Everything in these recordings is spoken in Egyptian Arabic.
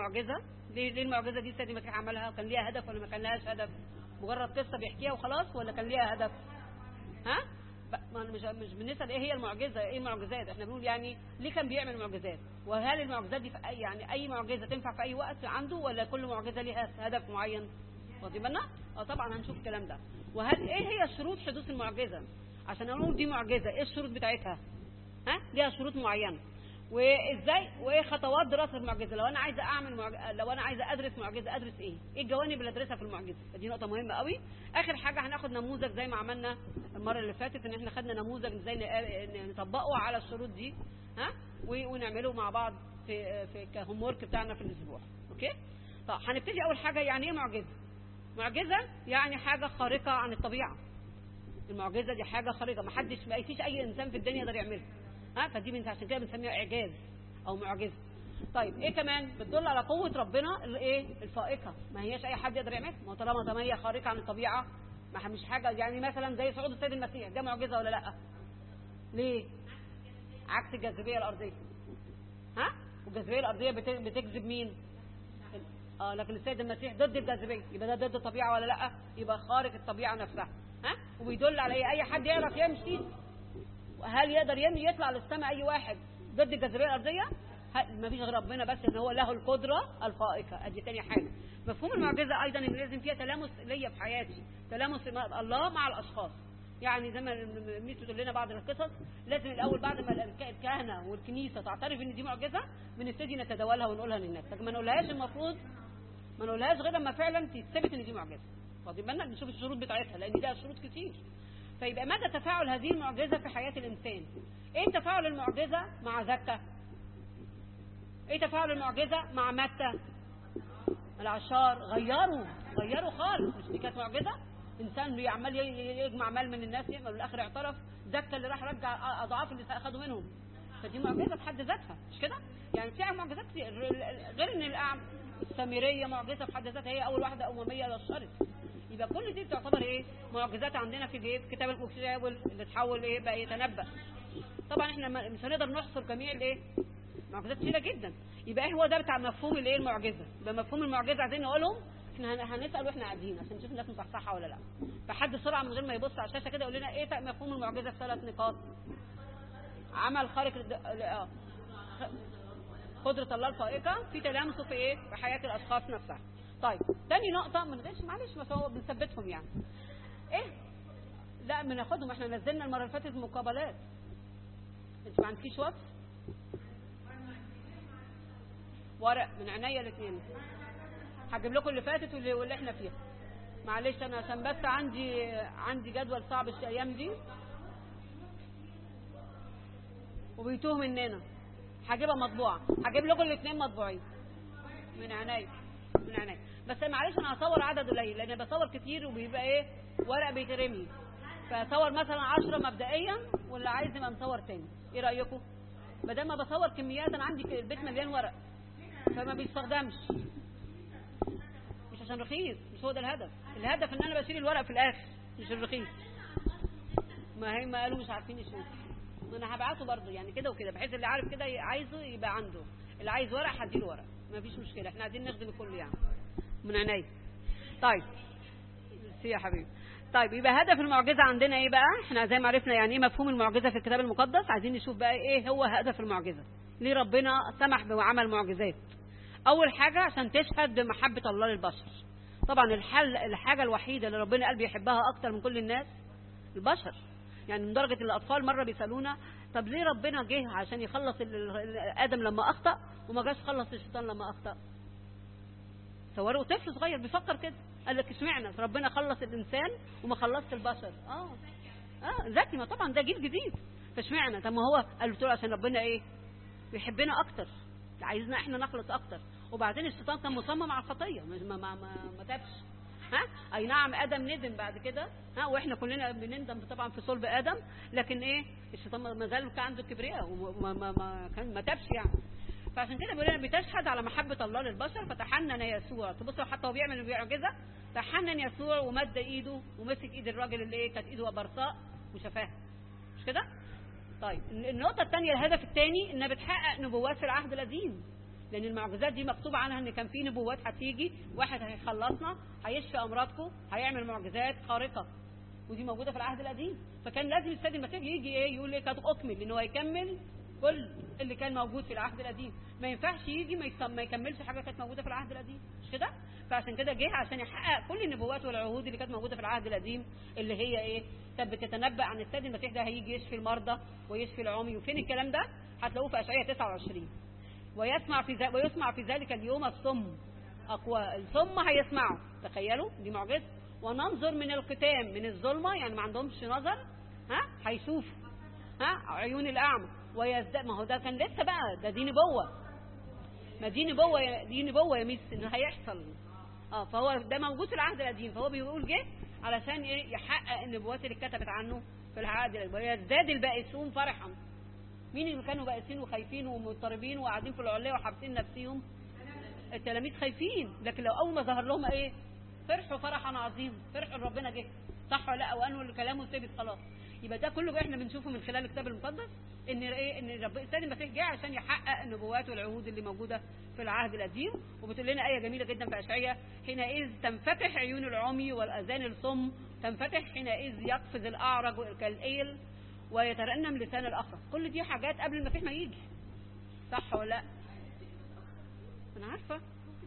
معجزه ليه ليه المعجزه دي السيد المسيح عملها كان ليها هدف ولا ما كان لهاش هدف مجرد قصه بيحكيها وخلاص ولا كان ليها هدف ها ب- ما أنا مش مش بنسال ايه هي المعجزه ايه المعجزات احنا بنقول يعني ليه كان بيعمل معجزات وهل المعجزات دي في أي يعني اي معجزه تنفع في اي وقت عنده ولا كل معجزه ليها هدف معين واخدين بالنا اه طبعا هنشوف الكلام ده وهل ايه هي شروط حدوث المعجزه عشان اقول دي معجزه ايه الشروط بتاعتها ها ليها شروط معينه وازاي وايه خطوات دراسه المعجزه لو انا عايزه اعمل معج... لو انا عايزه ادرس معجزه ادرس ايه ايه الجوانب اللي ادرسها في المعجزه دي نقطه مهمه قوي اخر حاجه هناخد نموذج زي ما عملنا المره اللي فاتت ان احنا خدنا نموذج ازاي ن- نطبقه على الشروط دي ها و- ونعمله مع بعض في في كهوم ورك بتاعنا في الاسبوع اوكي طب هنبتدي اول حاجه يعني ايه معجزه معجزه يعني حاجه خارقه عن الطبيعه المعجزه دي حاجه خارقه ما حدش ما فيش اي انسان في الدنيا يقدر يعملها ها فدي من عشان كده بنسميها اعجاز او معجزه طيب ايه كمان بتدل على قوه ربنا الايه الفائقه ما هياش اي حد يقدر يعملها ما هو طالما طالما هي خارقه عن الطبيعه ما ح- مش حاجه يعني مثلا زي صعود السيد المسيح ده معجزه ولا لا ليه عكس الجاذبيه الارضيه ها والجاذبيه الارضيه بت- بتجذب مين اه لكن السيد المسيح ضد الجاذبيه يبقى ده ضد الطبيعه ولا لا يبقى خارق الطبيعه نفسها ها وبيدل على ايه اي حد يعرف يمشي هل يقدر يمشي يطلع للسماء اي واحد ضد الجاذبيه الارضيه ما فيش غير ربنا بس ان هو له القدره الفائقه ادي تاني حاجه مفهوم المعجزه ايضا ان لازم فيها تلامس ليا في حياتي تلامس مع الله مع الاشخاص يعني زي ما ميس بتقول لنا بعض القصص لازم الاول بعد ما الك- الكهنه والكنيسه تعترف ان دي معجزه بنبتدي نتداولها ونقولها للناس لكن ما نقولهاش المفروض ما نقولهاش غير لما فعلا تثبت ان دي معجزه واخدين بالنا نشوف الشروط بتاعتها لان دي شروط كتير فيبقى مدى تفاعل هذه المعجزه في حياه الانسان ايه تفاعل المعجزه مع زكا ايه تفاعل المعجزه مع متى العشار غيروا غيروا خالص مش دي كانت معجزه انسان بيعمل ي- ي- يجمع مال من الناس يعمل والاخر اعترف زكى اللي راح رجع اضعاف اللي اخذوا منهم فدي معجزه في حد ذاتها مش كده يعني فيها معجزات كتير غير ان الاعمى السامريه معجزه في حد ذاتها هي اول واحده امميه بشرت يبقى كل دي بتعتبر ايه معجزات عندنا في الايه في كتاب المكتاب اللي تحول ايه بقى يتنبأ طبعا احنا ما- مش هنقدر نحصر جميع الايه معجزات كتيره جدا يبقى ايه هو ده بتاع مفهوم الايه المعجزه يبقى مفهوم المعجزه عايزين نقولهم احنا هن- هنسال واحنا قاعدين عشان نشوف الناس مصحصحه ولا لا فحد بسرعه من غير ما يبص على الشاشه كده يقول لنا ايه مفهوم المعجزه في ثلاث نقاط عمل خارق للد... اه خ- قدرة الله الفائقة في تلامسه في ايه؟ في حياة الأشخاص نفسها. طيب تاني نقطة من غيرش معلش بس هو بنثبتهم يعني. ايه؟ لا بناخدهم احنا نزلنا المرة اللي فاتت مقابلات. انت ما عندكيش وصف؟ ورق من عينيا الاثنين. هجيب لكم اللي فاتت واللي, واللي احنا فيها. معلش انا عشان بس عندي عندي جدول صعب الايام دي وبيتوه مننا هجيبها مطبوعه هجيب لكم الاثنين مطبوعين من عينيا من عينيا بس معلش انا هصور عدد قليل لان بصور كتير وبيبقى ايه ورق بيترمي فصور مثلا 10 مبدئيا واللي عايز يبقى مصور تاني ايه رايكم بدل ما بصور كميات انا عندي البيت مليان ورق فما بيستخدمش مش عشان رخيص مش هو ده الهدف الهدف ان انا بشيل الورق في الاخر مش الرخيص ما هي ما قالوا مش عارفين يشوفوا ما انا هبعته برضه يعني كده وكده بحيث اللي عارف كده عايزه يبقى عنده اللي عايز ورق هديله ورق ما فيش مشكله احنا عايزين نخدم الكل يعني من عينيا طيب سي يا حبيبي طيب يبقى هدف المعجزه عندنا ايه بقى احنا زي ما عرفنا يعني ايه مفهوم المعجزه في الكتاب المقدس عايزين نشوف بقى ايه هو هدف المعجزه ليه ربنا سمح بعمل معجزات اول حاجه عشان تشهد بمحبه الله للبشر طبعا الحل الحاجه الوحيده اللي ربنا قال بيحبها اكتر من كل الناس البشر يعني من درجه الاطفال مره بيسالونا طب ليه ربنا جه عشان يخلص ال- ال- ادم لما اخطا وما جاش خلص الشيطان لما اخطا تصوروا طفل صغير بيفكر كده قال لك اشمعنى ربنا خلص الانسان وما خلصش البشر اه اه ذكي ما طبعا ده جيل جديد فاشمعنى طب ما هو قال له عشان ربنا ايه بيحبنا اكتر عايزنا احنا نخلص اكتر وبعدين الشيطان كان مصمم على الخطيه ما ما ما, ما, ما تابش ها اي نعم ادم ندم بعد كده ها واحنا كلنا بنندم طبعا في صلب ادم لكن ايه الشيطان ما زال كان عنده كبرياء وما ما ما كان ما تابش يعني فعشان كده بيقول لنا بتشهد على محبة الله للبشر فتحنن يسوع تبصوا حتى هو بيعمل المعجزة تحنن يسوع ومد ايده ومسك ايد الراجل اللي ايه كانت ايده برصاء وشفاها مش كده؟ طيب النقطة الثانية الهدف الثاني انها بتحقق نبوات في العهد القديم لان المعجزات دي مكتوب عنها ان كان في نبوات هتيجي واحد هيخلصنا هيشفي امراضكم هيعمل معجزات خارقه ودي موجوده في العهد القديم فكان لازم السيد المسيح يجي ايه يقول ايه قد اكمل لان هو يكمل كل اللي كان موجود في العهد القديم ما ينفعش يجي ما, يكم- ما يكملش حاجه كانت موجوده في العهد القديم مش كده فعشان كده جه عشان يحقق كل النبوات والعهود اللي كانت موجوده في العهد القديم اللي هي ايه كانت بتتنبأ عن السيد المسيح ده هيجي يشفي المرضى ويشفي العمي وفين الكلام ده هتلاقوه في اشعياء 29 ويسمع في ذلك ويسمع في ذلك اليوم الصم اقوى الصم هيسمعوا تخيلوا دي معجزه وننظر من الختام من الظلمه يعني ما عندهمش نظر ها هيشوفوا ها عيون الاعمى ويزداد ما هو ده كان لسه بقى ده دي نبوه ما دي نبوه يا- دي نبوه يا ميس انه هيحصل اه فهو ده موجود في العهد القديم فهو بيقول جه علشان ايه يحقق النبوات اللي اتكتبت عنه في العهد القديم ويزداد البائسون فرحا مين اللي كانوا بائسين وخايفين ومضطربين وقاعدين في العليه وحابسين نفسيهم التلاميذ خايفين لكن لو اول ما ظهر لهم ايه فرحوا فرحا عظيما فرحوا إن ربنا جه صح ولا لا وانه كلامه ثابت خلاص يبقى ده كله احنا بنشوفه من خلال الكتاب المقدس ان ايه ان رب السيد المسيح جه عشان يحقق النبوات والعهود اللي موجوده في العهد القديم وبتقول لنا ايه جميله جدا في اشعياء حينئذ تنفتح عيون العمي والاذان الصم تنفتح حينئذ يقفز الاعرج كالايل ويترنم لسان الاخرس كل دي حاجات قبل المسيح ما يجي صح ولا لا انا عارفه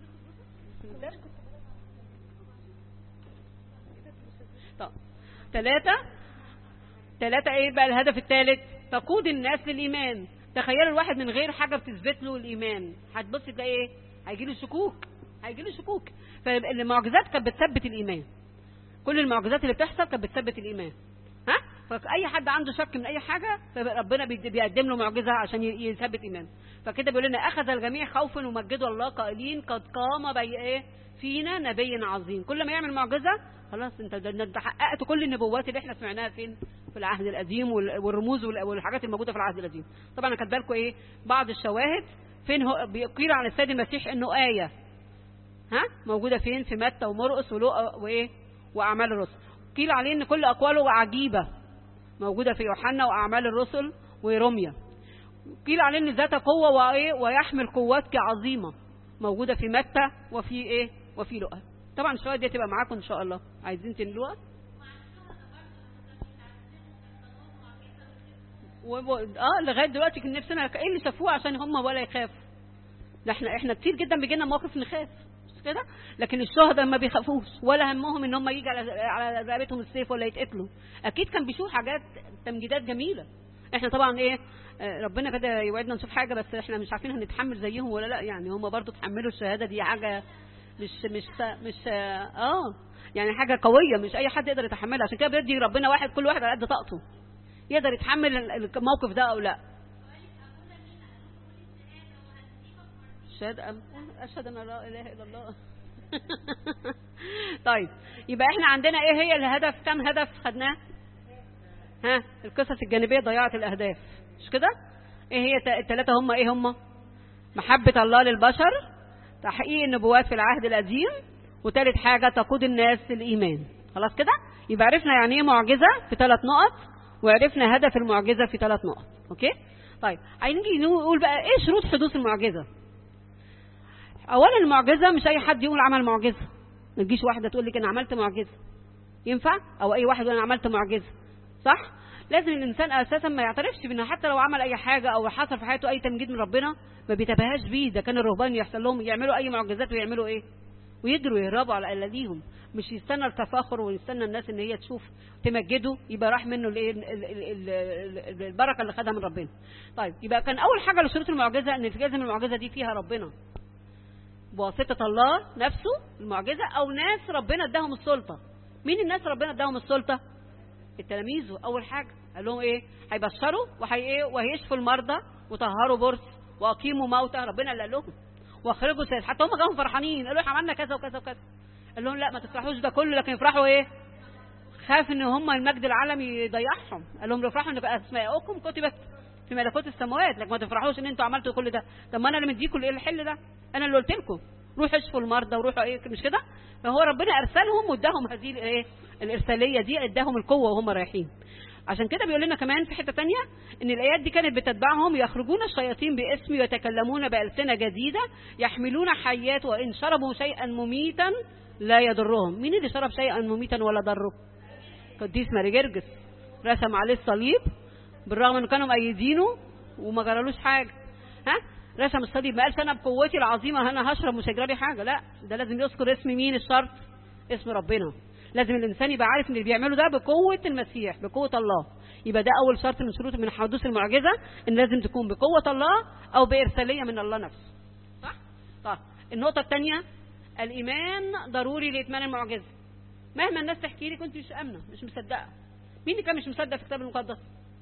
طب ثلاثة ثلاثة ايه بقى الهدف الثالث تقود الناس للإيمان تخيلوا الواحد من غير حاجة بتثبت له الإيمان هتبص تلاقي ايه هيجي له شكوك هيجي له شكوك فالمعجزات كانت بتثبت الإيمان كل المعجزات اللي بتحصل كانت بتثبت الإيمان ها فأي حد عنده شك من أي حاجة فربنا بيد- بيقدم له معجزة عشان ي- يثبت إيمانه فكده بيقول لنا أخذ الجميع خوفا ومجدوا الله قائلين قد قام بي إيه فينا نبي عظيم كل ما يعمل معجزة خلاص انت ده- ده انت حققت كل النبوات اللي احنا سمعناها فين في العهد القديم وال- والرموز وال- والحاجات الموجوده في العهد القديم طبعا انا كاتبه لكم ايه بعض الشواهد فين هو بيقيل عن السيد المسيح انه ايه ها موجوده فين في متى ومرقس ولوقا وايه واعمال الرسل قيل عليه ان كل اقواله عجيبه موجوده في يوحنا واعمال الرسل ورميه قيل عليه ان ذات قوه وايه ويحمل قوات عظيمه موجوده في متى وفي ايه وفي لوقا طبعا الشواهد دي تبقى معاكم ان شاء الله عايزين تنلوها و... و... اه لغايه دلوقتي كان نفسنا ايه اللي شافوه عشان هم ولا يخافوا ده احنا احنا كتير جدا بيجي لنا مواقف نخاف مش كده لكن الشهداء ما بيخافوش ولا همهم ان هم يجي على على رقبتهم السيف ولا يتقتلوا اكيد كان بيشوف حاجات تمجيدات جميله احنا طبعا ايه آه، ربنا كده يوعدنا نشوف حاجه بس احنا مش عارفين هنتحمل زيهم ولا لا يعني هم برضو تحملوا الشهاده دي حاجه مش مش مش اه يعني حاجه قويه مش اي حد يقدر يتحملها عشان كده بيدي ربنا واحد كل واحد على قد طاقته يقدر يتحمل ال- الموقف ده او لا أشهد أن أشهد أن لا إله إلا الله طيب يبقى احنا عندنا ايه هي الهدف كم هدف خدناه ها القصص الجانبية ضيعت الأهداف مش كده ايه هي الت- التلاتة هم ايه هم محبة الله للبشر تحقيق النبوات في العهد القديم وتالت حاجة تقود الناس للإيمان خلاص كده يبقى عرفنا يعني ايه معجزة في ثلاث نقط وعرفنا هدف المعجزة في ثلاث نقط اوكي طيب هنيجي نقول بقى ايه شروط حدوث المعجزة اولا المعجزه مش اي حد يقول عمل معجزه ما تجيش واحده تقول لك انا عملت معجزه ينفع او اي واحد يقول انا عملت معجزه صح لازم الانسان اساسا ما يعترفش بانه حتى لو عمل اي حاجه او حصل في حياته اي تمجيد من ربنا ما بيتباهاش بيه ده كان الرهبان يحصل لهم يعملوا اي معجزات ويعملوا ايه ويجروا يهربوا على الاذيهم مش يستنى التفاخر ويستنى الناس ان هي تشوف تمجده يبقى راح منه الايه ال- ال- ال- ال- البركه اللي خدها من ربنا طيب يبقى كان اول حاجه لشروط المعجزه ان لازم المعجزه دي فيها ربنا بواسطة الله نفسه المعجزة أو ناس ربنا اداهم السلطة مين الناس ربنا اداهم السلطة التلاميذ أول حاجة قال لهم إيه هيبشروا وهي إيه وهيشفوا المرضى وطهروا برص وأقيموا موتى ربنا اللي قال لهم واخرجوا سيد حتى هم جاهم فرحانين قالوا احنا عملنا كذا وكذا وكذا قال لهم لا ما تفرحوش ده كله لكن افرحوا ايه خاف ان هم المجد العالمي يضيعهم قال لهم افرحوا ان اسماءكم كتبت في ملكوت السماوات لكن ما تفرحوش ان انتوا عملتوا كل ده طب ما انا اللي مديكم الايه الحل ده انا اللي قلت لكم روحوا اشفوا المرضى وروحوا ايه مش كده فهو ربنا ارسلهم واداهم هذه الايه الارساليه دي اداهم القوه وهم رايحين عشان كده بيقول لنا كمان في حته تانية ان الايات دي كانت بتتبعهم يخرجون الشياطين باسمي ويتكلمون بالسنه جديده يحملون حيات وان شربوا شيئا مميتا لا يضرهم مين اللي شرب شيئا مميتا ولا ضره قديس ماري جرجس رسم عليه الصليب بالرغم انه كانوا مأيدينه وما جرالوش حاجه ها رسم الصليب ما قالش انا بقوتي العظيمه انا هشرب مش هيجرالي حاجه لا ده لازم يذكر اسم مين الشرط اسم ربنا لازم الانسان يبقى عارف ان اللي بيعمله ده بقوه المسيح بقوه الله يبقى ده اول شرط من شروط من حدوث المعجزه ان لازم تكون بقوه الله او بارساليه من الله نفسه صح طيب النقطه الثانيه الايمان ضروري لاتمام المعجزه مهما الناس تحكي لي كنت مش امنه مش مصدقه مين اللي كان مش مصدق في الكتاب المقدس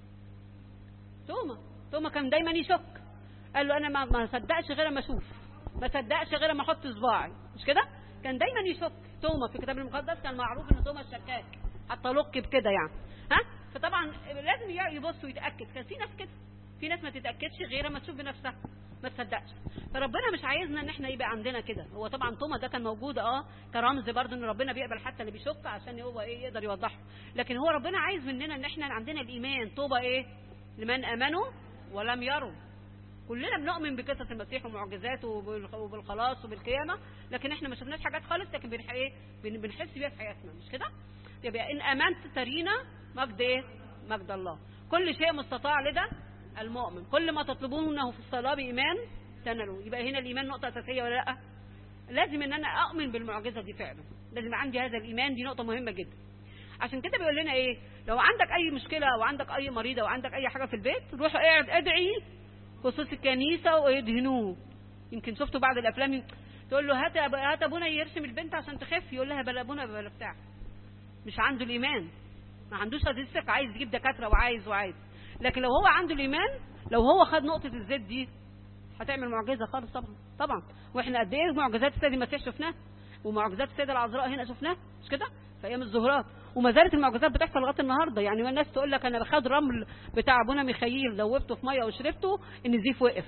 توما توما كان دايما يشك قال له انا ما ما صدقش غير ما اشوف ما صدقش غير ما احط صباعي مش كده كان دايما يشك توما في الكتاب المقدس كان معروف ان توما الشكاك حتى لقب كده يعني ها فطبعا لازم يبص ويتاكد كان في ناس كده في ناس ما تتاكدش غير ما تشوف بنفسها ما تصدقش فربنا مش عايزنا ان احنا يبقى عندنا كده هو طبعا توما ده كان موجود اه كرمز برضه ان ربنا بيقبل حتى اللي بيشك عشان هو ايه يقدر يوضحه لكن هو ربنا عايز مننا ان احنا عندنا الايمان توبه ايه لمن امنوا ولم يروا كلنا بنؤمن بقصص المسيح ومعجزاته وبالخلاص وبالقيامه لكن احنا ما شفناش حاجات خالص لكن بنح ايه بنحس بيها في حياتنا مش كده يبقى ان امنت ترينا مجد ايه مجد الله كل شيء مستطاع لدى المؤمن كل ما تطلبونه في الصلاه بايمان تنالوا يبقى هنا الايمان نقطه اساسيه ولا لا لازم ان انا اؤمن بالمعجزه دي فعلا لازم عندي هذا الايمان دي نقطه مهمه جدا عشان كده بيقول لنا ايه لو عندك اي مشكله او عندك اي مريضه او عندك اي حاجه في البيت روح اقعد ادعي خصوص الكنيسه ويدهنوه يمكن شفتوا بعض الافلام تقول له هات هات ابونا يرسم البنت عشان تخف يقول لها بلا ابونا بلا بتاع مش عنده الايمان ما عندوش هذه الثقه عايز يجيب دكاتره وعايز وعايز لكن لو هو عنده الايمان لو هو خد نقطه الزيت دي هتعمل معجزه خالص طبعا طبعا واحنا قد ايه معجزات السيد المسيح شفناها ومعجزات السيده العذراء هنا شفناها مش كده في ايام الزهرات وما زالت المعجزات بتحصل لغايه النهارده يعني الناس تقول لك انا بخد رمل بتاع ابونا ميخائيل دوبته في ميه وشربته النزيف وقف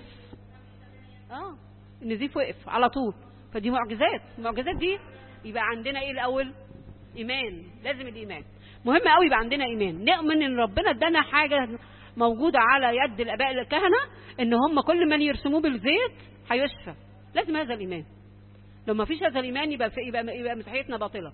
اه النزيف وقف على طول فدي معجزات المعجزات دي يبقى عندنا ايه الاول ايمان لازم الايمان مهم قوي يبقى عندنا ايمان نؤمن ان ربنا ادانا حاجه موجوده على يد الاباء الكهنه ان هم كل من يرسموه بالزيت هيشفى لازم هذا الايمان لو ما فيش هذا الايمان يبقى يبقى يبقى مسيحيتنا باطله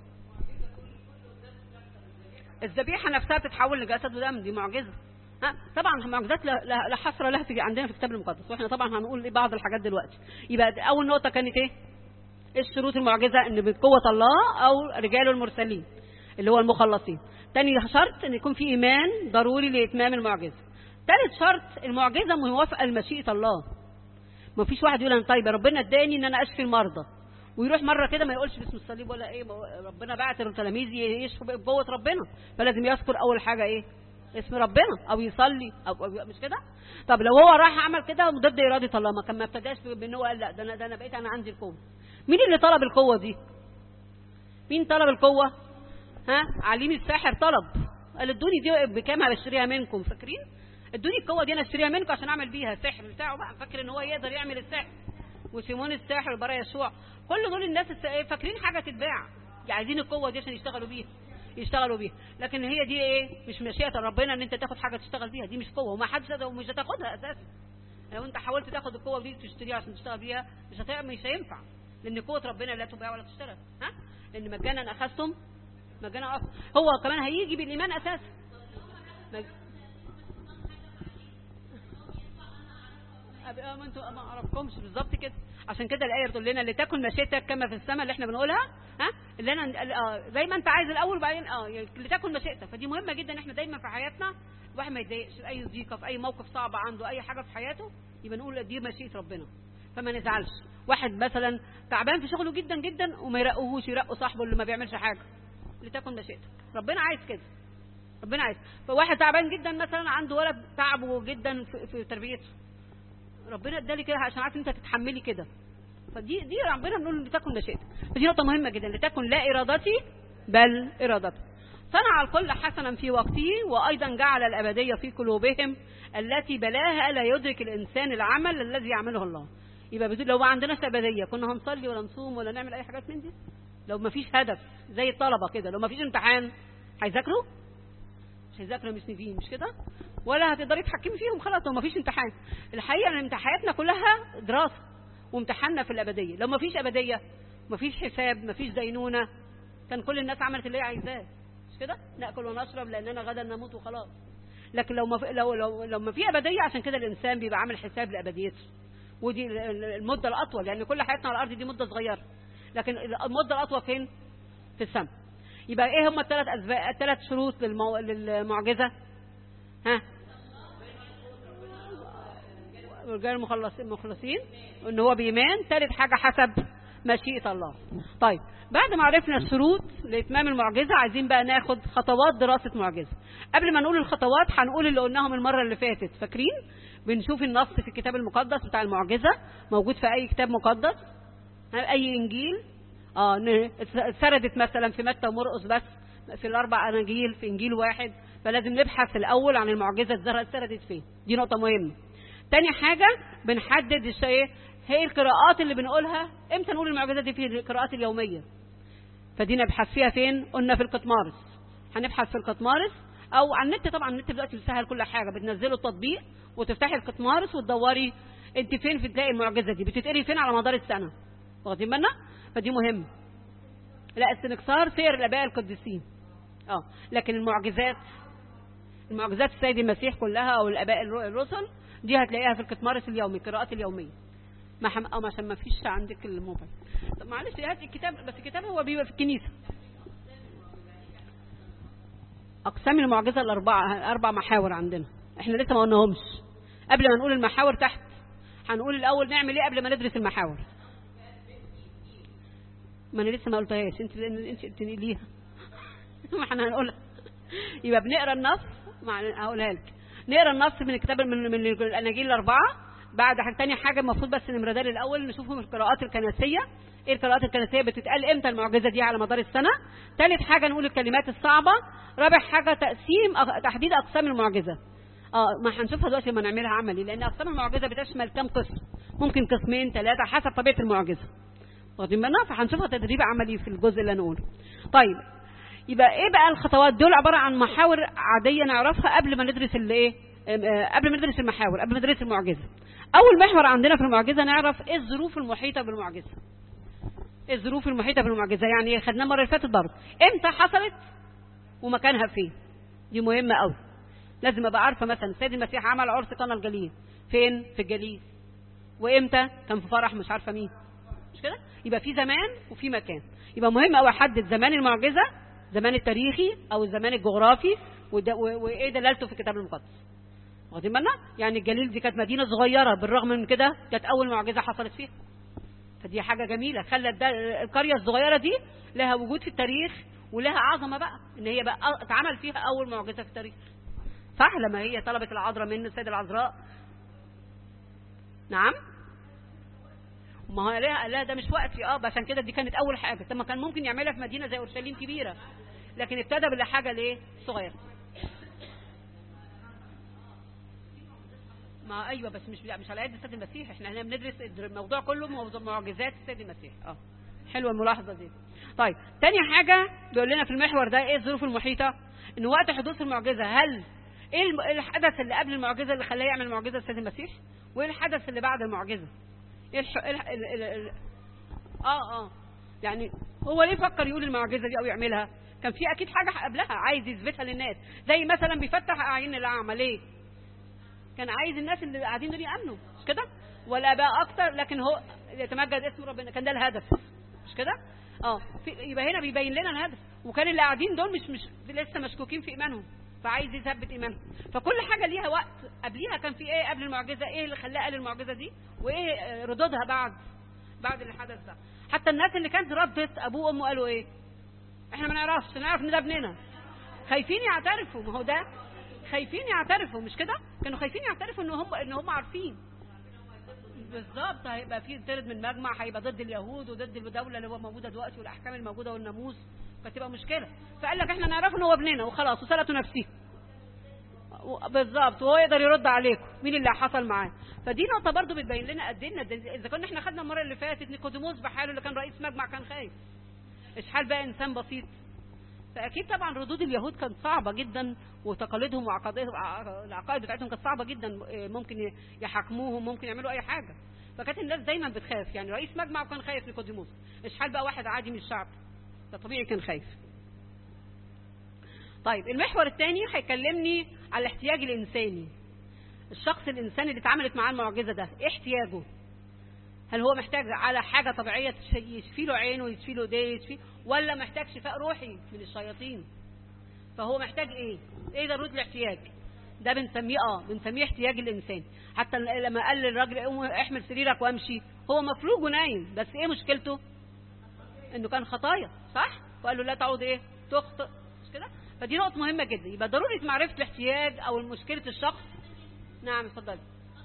الذبيحه نفسها بتتحول لجسد ودم دي معجزه ها طبعا معجزات لا حصر لها في عندنا في الكتاب المقدس واحنا طبعا هنقول بعض الحاجات دلوقتي يبقى اول نقطه كانت ايه الشروط المعجزه ان بقوه الله او رجال المرسلين اللي هو المخلصين تاني شرط ان يكون في ايمان ضروري لاتمام المعجزه ثالث شرط المعجزه موافقه لمشيئه الله ما فيش واحد يقول انا طيب ربنا اداني ان انا اشفي المرضى ويروح مره كده ما يقولش باسم الصليب ولا ايه ربنا بعت التلاميذ يشفوا بقوه ربنا فلازم يذكر اول حاجه ايه اسم ربنا او يصلي او, أو مش كده طب لو هو راح عمل كده ضد اراده الله ما كان ما ابتداش بان هو قال لا ده انا ده انا بقيت انا عندي القوه مين اللي طلب القوه دي مين طلب القوه ها عليم الساحر طلب قال ادوني دي بكام هشتريها منكم فاكرين ادوني القوه دي انا اشتريها منكم عشان اعمل بيها السحر بتاعه بقى فاكر ان هو يقدر يعمل السحر وسيمون الساحر وبرا يسوع كل دول الناس فاكرين حاجه تتباع عايزين القوه دي عشان يشتغلوا بيها يشتغلوا بيها لكن هي دي ايه مش مشيئه ربنا ان انت تاخد حاجه تشتغل بيها دي مش قوه وما حدش مش هتاخدها اساسا لو انت حاولت تاخد القوه دي تشتريها عشان تشتغل بيها مش مش هينفع لان قوه ربنا لا تباع ولا تشترى ها لان مجانا اخذتم مجانا أخذ. هو كمان هيجي بالايمان اساسا مج... ما انتوا ما اعرفكمش بالظبط كده عشان كده الايه بتقول لنا لتكن مشيئتك كما في السماء اللي احنا بنقولها ها اللي انا آه زي ما انت عايز الاول وبعدين اه لتكن مشيئتك فدي مهمه جدا احنا دايما في حياتنا الواحد ما يتضايقش في اي ضيقه في اي موقف صعب عنده اي حاجه في حياته يبقى نقول دي مشيئه ربنا فما نزعلش واحد مثلا تعبان في شغله جدا جدا وما يرقوهوش يرقوا صاحبه اللي ما بيعملش حاجه لتكن مشيئتك ربنا عايز كده ربنا عايز فواحد تعبان جدا مثلا عنده ولد تعبه جدا في, في تربيته ربنا ادالي كده عشان عارف انت تتحملي كده فدي دي ربنا بنقول لتكن مشيئتك فدي نقطه مهمه جدا لتكن لا ارادتي بل ارادته صنع الكل حسنا في وقته وايضا جعل الابديه في قلوبهم التي بلاها لا يدرك الانسان العمل الذي يعمله الله يبقى بتقول لو ما عندناش ابديه كنا هنصلي ولا نصوم ولا نعمل اي حاجات من دي لو ما فيش هدف زي الطلبه كده لو ما فيش امتحان هيذاكروا مش هيذاكروا مش نيفين مش كده ولا هتقدري تحكمي فيهم خلاص لو ما فيش امتحان الحقيقه ان امتحاناتنا كلها دراسه وامتحاننا في الابديه لو ما فيش ابديه ما فيش حساب ما فيش دينونه كان كل الناس عملت اللي هي عايزاه مش كده ناكل ونشرب لاننا غدا نموت وخلاص لكن لو ما في لو لو لو ما في ابديه عشان كده الانسان بيبقى عامل حساب لابديته ودي المده الاطول لان كل حياتنا على الارض دي مده صغيره لكن المده الاطول فين في السماء يبقى ايه هم الثلاث اسباب الثلاث شروط للمو... للمعجزه ها رجال المخلصين المخلصين ان هو بايمان ثالث حاجه حسب مشيئه الله طيب بعد ما عرفنا الشروط لاتمام المعجزه عايزين بقى ناخد خطوات دراسه معجزه قبل ما نقول الخطوات هنقول اللي قلناهم المره اللي فاتت فاكرين بنشوف النص في الكتاب المقدس بتاع المعجزه موجود في اي كتاب مقدس اي انجيل اه سردت مثلا في متى ومرقس بس في الاربع اناجيل في انجيل واحد فلازم نبحث الاول عن المعجزه اتسردت فين دي نقطه مهمه تاني حاجه بنحدد الشيء هي القراءات اللي بنقولها امتى نقول المعجزه دي في القراءات اليوميه فدي نبحث فيها فين قلنا في القطمارس هنبحث في القطمارس او على النت طبعا النت دلوقتي بيسهل كل حاجه بتنزلوا التطبيق وتفتحي القطمارس وتدوري انت فين في تلاقي المعجزه دي بتتقري فين على مدار السنه واخدين بالنا فدي مهم لا استنكسار سير الاباء القديسين اه لكن المعجزات المعجزات السيد المسيح كلها او الاباء الرسل دي هتلاقيها في القطمارس اليومي القراءات اليوميه ما حم... او عشان ما فيش عندك الموبايل طب معلش هات الكتاب بس الكتاب هو بيبقى في الكنيسه اقسام المعجزه الاربعه اربع محاور عندنا احنا لسه ما قلناهمش قبل ما نقول المحاور تحت هنقول الاول نعمل ايه قبل ما ندرس المحاور ما انا لسه ما قلتهاش انت انت تنقليها ما احنا هنقولها يبقى بنقرا النص مع هقولها لك نقرا النص من الكتاب من, من الاناجيل الاربعه بعد حاجه تاني حاجه المفروض بس نمردال الاول نشوفهم القراءات الكنسيه ايه القراءات الكنسيه بتتقال امتى المعجزه دي على مدار السنه ثالث حاجه نقول الكلمات الصعبه رابع حاجه تقسيم تحديد اقسام المعجزه اه ما هنشوفها دلوقتي لما نعملها عملي لان اقسام المعجزه بتشمل كام قسم ممكن قسمين ثلاثه حسب طبيعه المعجزه واخدين بالنا فهنشوفها تدريب عملي في الجزء اللي هنقوله طيب يبقى ايه بقى الخطوات دول عباره عن محاور عاديه نعرفها قبل ما ندرس الايه قبل ما ندرس المحاور قبل ما ندرس المعجزه اول محور عندنا في المعجزه نعرف ايه الظروف المحيطه بالمعجزه ايه الظروف المحيطه بالمعجزه يعني ايه خدناها المره اللي فاتت برضه امتى حصلت ومكانها فين دي مهمه قوي لازم ابقى عارفه مثلا السيد المسيح عمل عرس قنا الجليل فين في الجليل وامتى كان في فرح مش عارفه مين مش كده يبقى في زمان وفي مكان يبقى مهم قوي احدد زمان المعجزه زمان التاريخي او الزمان الجغرافي وايه دلالته في الكتاب المقدس واخدين بالنا يعني الجليل دي كانت مدينه صغيره بالرغم من كده كانت اول معجزه حصلت فيها فدي حاجه جميله خلت ده القريه الصغيره دي لها وجود في التاريخ ولها عظمه بقى ان هي بقى اتعمل فيها اول معجزه في التاريخ صح لما هي طلبت العذراء من السيده العذراء نعم ما هو قال لها ده مش وقتي اه عشان كده دي كانت اول حاجه طب ما كان ممكن يعملها في مدينه زي اورشليم كبيره لكن ابتدى بالحاجه ليه صغيره ما ايوه بس مش مش على قد السيد المسيح احنا هنا بندرس الموضوع كله موضوع معجزات السيد المسيح اه حلوه الملاحظه دي طيب تاني حاجه بيقول لنا في المحور ده ايه الظروف المحيطه ان وقت حدوث المعجزه هل ايه الحدث اللي قبل المعجزه اللي خلاه يعمل معجزه السيد المسيح وايه الحدث اللي بعد المعجزه ايه الح... ال... ال... ال... ال... اه اه يعني هو ليه فكر يقول المعجزه دي او يعملها كان في اكيد حاجه قبلها عايز يثبتها للناس زي مثلا بيفتح اعين الاعمى ليه كان عايز الناس اللي قاعدين دول يامنوا مش كده ولا بقى اكتر لكن هو يتمجد اسم ربنا كان ده الهدف مش كده اه يبقى هنا بيبين لنا الهدف وكان اللي قاعدين دول مش مش لسه مشكوكين في ايمانهم فعايز يثبت ايمانهم فكل حاجه ليها وقت قبليها كان في ايه قبل المعجزه ايه اللي خلاه قال المعجزه دي وايه ردودها بعد بعد اللي حدث ده حتى الناس اللي كانت ردت ابوه وامه قالوا ايه احنا ما نعرفش نعرف ان ده ابننا خايفين يعترفوا ما هو ده خايفين يعترفوا مش كده كانوا خايفين يعترفوا ان هم ان هم عارفين بالظبط هيبقى في طرد من مجمع هيبقى ضد اليهود وضد الدوله اللي هو موجوده دلوقتي والاحكام الموجوده والناموس فتبقى مشكله فقال لك احنا نعرف ان هو ابننا وخلاص وسلطوا نفسيه بالظبط وهو يقدر يرد عليكم مين اللي حصل معاه فدي نقطه برضو بتبين لنا قد ايه اذا كنا احنا خدنا المره اللي فاتت نيكوديموس بحاله اللي كان رئيس مجمع كان خايف اشحال بقى انسان بسيط فاكيد طبعا ردود اليهود كانت صعبه جدا وتقاليدهم وعقائدهم العقائد بتاعتهم كانت صعبه جدا ممكن يحاكموهم ممكن يعملوا اي حاجه فكانت الناس دايما بتخاف يعني رئيس مجمع كان خايف نيقوديموس مش حال بقى واحد عادي من الشعب فطبيعي كان خايف طيب المحور الثاني هيكلمني على الاحتياج الانساني الشخص الانساني اللي اتعاملت معاه المعجزه ده ايه احتياجه هل هو محتاج على حاجه طبيعيه يشفي له عينه يشفي له ايديه يشفي ولا محتاج شفاء روحي من الشياطين فهو محتاج ايه ايه ضروره الاحتياج ده بنسميه اه بنسميه احتياج الانسان حتى لما قال للراجل قوم احمل سريرك وامشي هو مفلوج ونايم بس ايه مشكلته انه كان خطايا صح وقال له لا تعود ايه تخطئ مش كده فدي نقطه مهمه جدا يبقى ضروره معرفه الاحتياج او مشكله الشخص نعم اتفضلي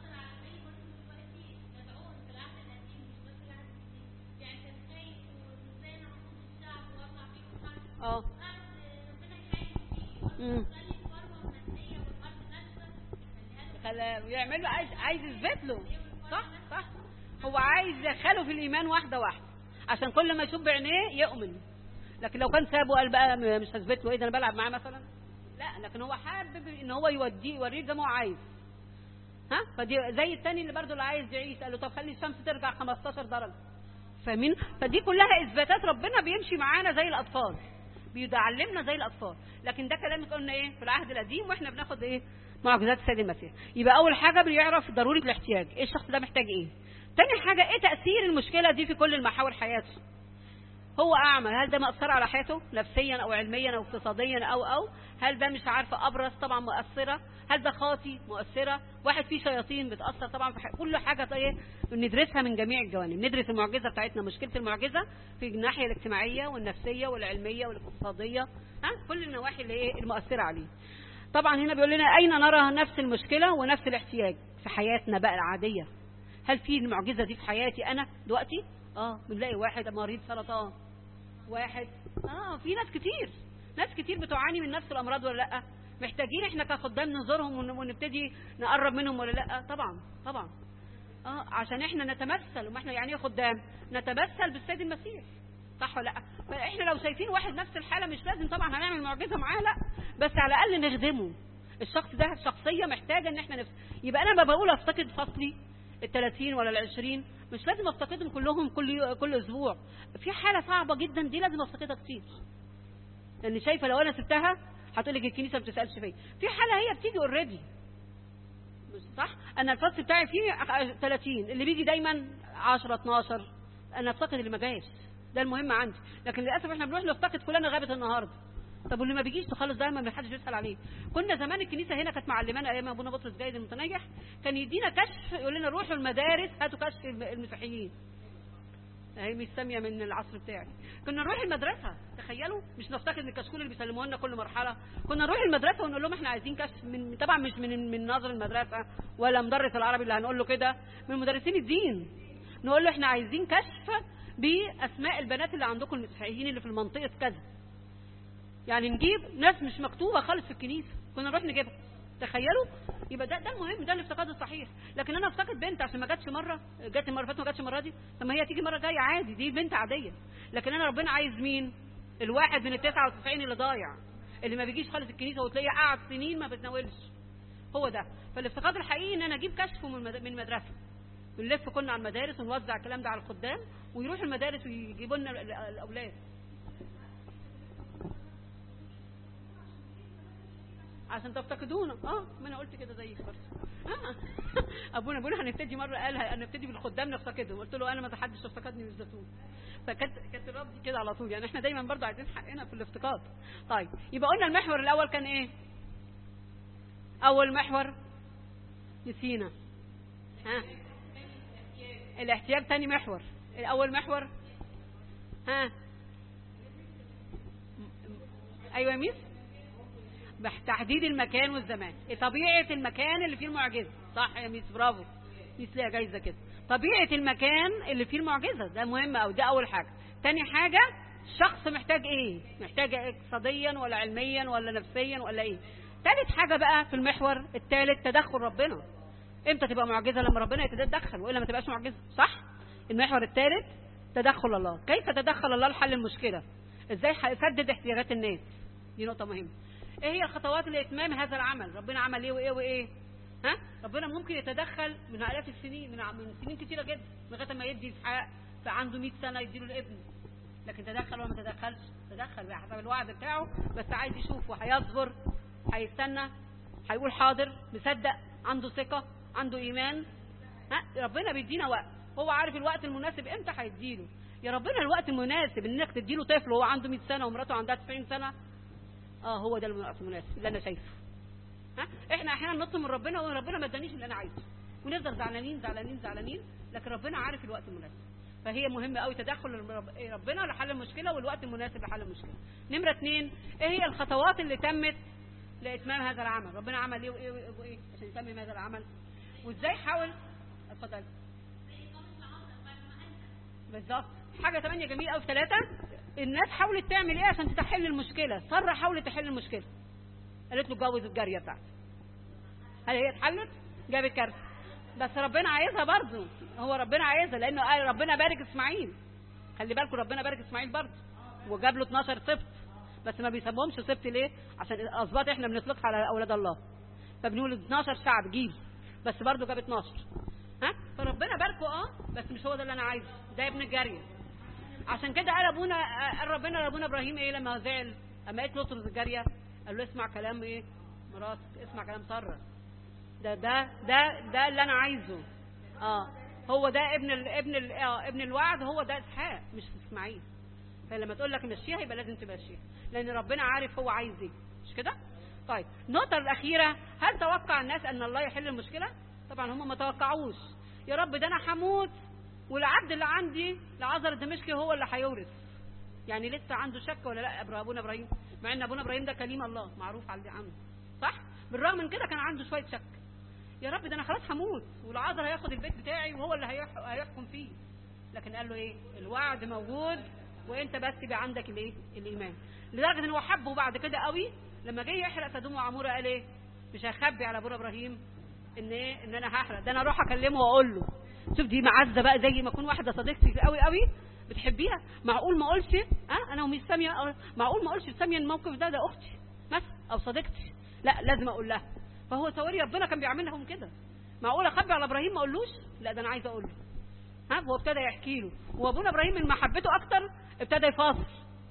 اه يعمل له عايز عايز يثبت له صح صح هو عايز يدخله في الايمان واحده واحده عشان كل ما يشوف بعينيه يؤمن لكن لو كان سابه قال بقى مش هثبت له ايه ده انا بلعب معاه مثلا لا لكن هو حابب ان هو يوديه يوريه زي ما هو عايز ها فدي زي الثاني اللي برضه اللي عايز يعيش قال له طب خلي الشمس ترجع 15 درجه فاهمين فدي كلها اثباتات ربنا بيمشي معانا زي الاطفال بيعلمنا زي الاطفال لكن ده كلام قلنا ايه في العهد القديم واحنا بناخد ايه معجزات السيد المسيح يبقى اول حاجه بيعرف ضروره الاحتياج ايه الشخص ده محتاج ايه تاني حاجه ايه تاثير المشكله دي في كل المحاور حياته هو اعمى هل ده مأثر على حياته نفسيا او علميا او اقتصاديا او او هل ده مش عارفه ابرص طبعا مؤثره هل ده خاطي مؤثره واحد فيه شياطين بتاثر طبعا في كل حاجه ايه ندرسها من جميع الجوانب ندرس المعجزه بتاعتنا مشكله المعجزه في الناحيه الاجتماعيه والنفسيه والعلميه والاقتصاديه ها كل النواحي اللي ايه المؤثره عليه طبعا هنا بيقول لنا اين نرى نفس المشكله ونفس الاحتياج في حياتنا بقى العاديه هل في المعجزه دي في حياتي انا دلوقتي اه بنلاقي واحد مريض سرطان واحد اه في ناس كتير ناس كتير بتعاني من نفس الامراض ولا لا محتاجين احنا كخدام نزورهم ونبتدي نقرب منهم ولا لا طبعا طبعا اه عشان احنا نتمثل وما احنا يعني ايه خدام نتمثل بالسيد المسيح صح ولا لا فاحنا لو شايفين واحد نفس الحاله مش لازم طبعا هنعمل معجزه معاه لا بس على الاقل نخدمه الشخص ده شخصيه محتاجه ان احنا نفس يبقى انا ما بقول افتقد فصلي ال 30 ولا ال 20 مش لازم افتقدهم كلهم كل كل اسبوع في حاله صعبه جدا دي لازم افتقدها كتير لان شايفه لو انا سبتها هتقول لك الكنيسه ما بتسالش فيا في حاله هي بتيجي اوريدي صح انا الفصل بتاعي فيه 30 اللي بيجي دايما 10 12 انا افتقد اللي ما جاش ده المهم عندي لكن للاسف احنا بنروح نفتقد فلانه غابت النهارده طب واللي ما بيجيش خالص ده ما حدش بيسال عليه كنا زمان الكنيسه هنا كانت معلمانا ايام ابونا بطرس جايد المتنيح كان يدينا كشف يقول لنا روحوا المدارس هاتوا كشف المسيحيين هي مش ساميه من العصر بتاعي كنا نروح المدرسه تخيلوا مش نفتقد الكشكول اللي بيسلموه لنا كل مرحله كنا نروح المدرسه ونقول لهم احنا عايزين كشف من طبعا مش من من ناظر المدرسه ولا مدرس العربي اللي هنقول له كده من مدرسين الدين نقول له احنا عايزين كشف باسماء البنات اللي عندكم المسيحيين اللي في المنطقه كذا يعني نجيب ناس مش مكتوبه خالص في الكنيسه كنا نروح نجيبها تخيلوا يبقى ده ده المهم ده الافتقاد الصحيح لكن انا افتقد بنت عشان ما جاتش مره جت المره فاتت ما جاتش المره دي طب ما هي تيجي مره جايه عادي دي بنت عاديه لكن انا ربنا عايز مين الواحد من ال 99 اللي ضايع اللي ما بيجيش خالص الكنيسه وتلاقيه قعد سنين ما بتناولش هو ده فالافتقاد الحقيقي ان انا اجيب كشفه من المدرسه بنلف كنا على المدارس ونوزع الكلام ده على الخدام ويروحوا المدارس ويجيبوا لنا الاولاد عشان تفتقدونا اه ما انا قلت كده زيك برضه آه. ابونا ابونا هنبتدي مره قال هنبتدي بالخدام نفتقدهم قلت له انا ما حدش افتقدني من الزيتون فكانت كانت الرد كده على طول يعني احنا دايما برضه عايزين حقنا في الافتقاد طيب يبقى قلنا المحور الاول كان ايه اول محور نسينا ها الاحتياج تاني محور الاول محور ها ايوه يا ميس تحديد المكان والزمان طبيعة المكان اللي فيه المعجزة صح يا ميس برافو ميس ليها جايزة كده طبيعة المكان اللي فيه المعجزة ده مهم أو ده أول حاجة تاني حاجة الشخص محتاج ايه محتاج اقتصاديا ولا علميا ولا نفسيا ولا ايه تالت حاجة بقى في المحور التالت تدخل ربنا امتى تبقى معجزة لما ربنا يتدخل والا ما تبقاش معجزة صح المحور التالت تدخل الله كيف تدخل الله لحل المشكلة ازاي هيسدد احتياجات الناس دي نقطه مهمه ايه هي الخطوات لاتمام هذا العمل ربنا عمل ايه وايه وايه ها ربنا ممكن يتدخل من الاف السنين من من سنين كتيره جدا لغايه ما يدي اسحاق فعنده 100 سنه يديله الابن لكن تدخل ولا ما تدخلش تدخل بقى حسب الوعد بتاعه بس عايز يشوف وهيصبر هيستنى هيقول حاضر مصدق عنده ثقه عنده ايمان ها ربنا بيدينا وقت هو عارف الوقت المناسب امتى هيديله يا ربنا الوقت المناسب انك تديله طفل وهو عنده 100 سنه ومراته عندها 90 سنه اه هو ده الوقت المناسب اللي انا شايفه ها احنا احيانا نطلب من ربنا ونقول ربنا ما ادانيش اللي انا عايزه ونفضل زعلانين زعلانين زعلانين لكن ربنا عارف الوقت المناسب فهي مهمة قوي تدخل ربنا لحل المشكلة والوقت المناسب لحل المشكلة نمرة اثنين ايه هي الخطوات اللي تمت لاتمام هذا العمل ربنا عمل ايه وايه وايه, وإيه عشان يتمم هذا العمل وازاي حاول اتفضل بالظبط حاجة ثمانية جميلة قوي في ثلاثة الناس حاولت تعمل ايه عشان تحل المشكلة سارة حاولت تحل المشكلة قالت له اتجوز الجارية بتاعتي هل هي اتحلت جابت كارثة بس ربنا عايزها برضه هو ربنا عايزها لانه قال ربنا بارك اسماعيل خلي بالكم ربنا بارك اسماعيل برضه وجاب له 12 سبت بس ما بيسموهمش سبت ليه عشان الاصباط احنا بنطلقها على اولاد الله فبنقول 12 شعب جيل بس برضه جاب 12 ها فربنا باركه اه بس مش هو ده اللي انا عايزه ده ابن الجاريه عشان كده قال ابونا قال ربنا لابونا ابراهيم ايه لما زعل اما قالت له اطرد الجاريه قال له اسمع كلام ايه مراتك اسمع كلام ساره ده ده ده ده اللي انا عايزه اه هو ده ابن ال ابن ال آه ابن الوعد هو ده اسحاق مش اسماعيل فلما تقول لك مشيها يبقى لازم تمشيها لان ربنا عارف هو عايز ايه مش كده طيب النقطه الاخيره هل توقع الناس ان الله يحل المشكله طبعا هم ما توقعوش يا رب ده انا هموت والعبد اللي عندي لعذر الدمشقي هو اللي هيورث يعني لسه عنده شك ولا لا ابونا ابراهيم مع ان ابونا ابراهيم ده كليم الله معروف عنه صح بالرغم من كده كان عنده شويه شك يا رب ده انا خلاص هموت والعذر هياخد البيت بتاعي وهو اللي هيحكم فيه لكن قال له ايه الوعد موجود وانت بس يبقى عندك الايه الايمان لدرجه ان هو حبه بعد كده قوي لما جه يحرق سدوم وعموره قال ايه مش هخبي على ابونا ابراهيم ان ايه ان انا هحرق ده انا اروح اكلمه واقول له شوف دي معزه بقى زي ما اكون واحده صديقتي قوي قوي بتحبيها معقول ما اقولش ها انا ومش ساميه معقول ما اقولش ساميه الموقف ده ده اختي مثلا او صديقتي لا لازم اقول لها فهو ثوري ربنا كان بيعمل لهم كده معقول اخبي على ابراهيم ما اقولوش لا ده انا عايز اقول له ها هو ابتدى يحكي له وابونا ابراهيم من محبته اكتر ابتدى يفاصل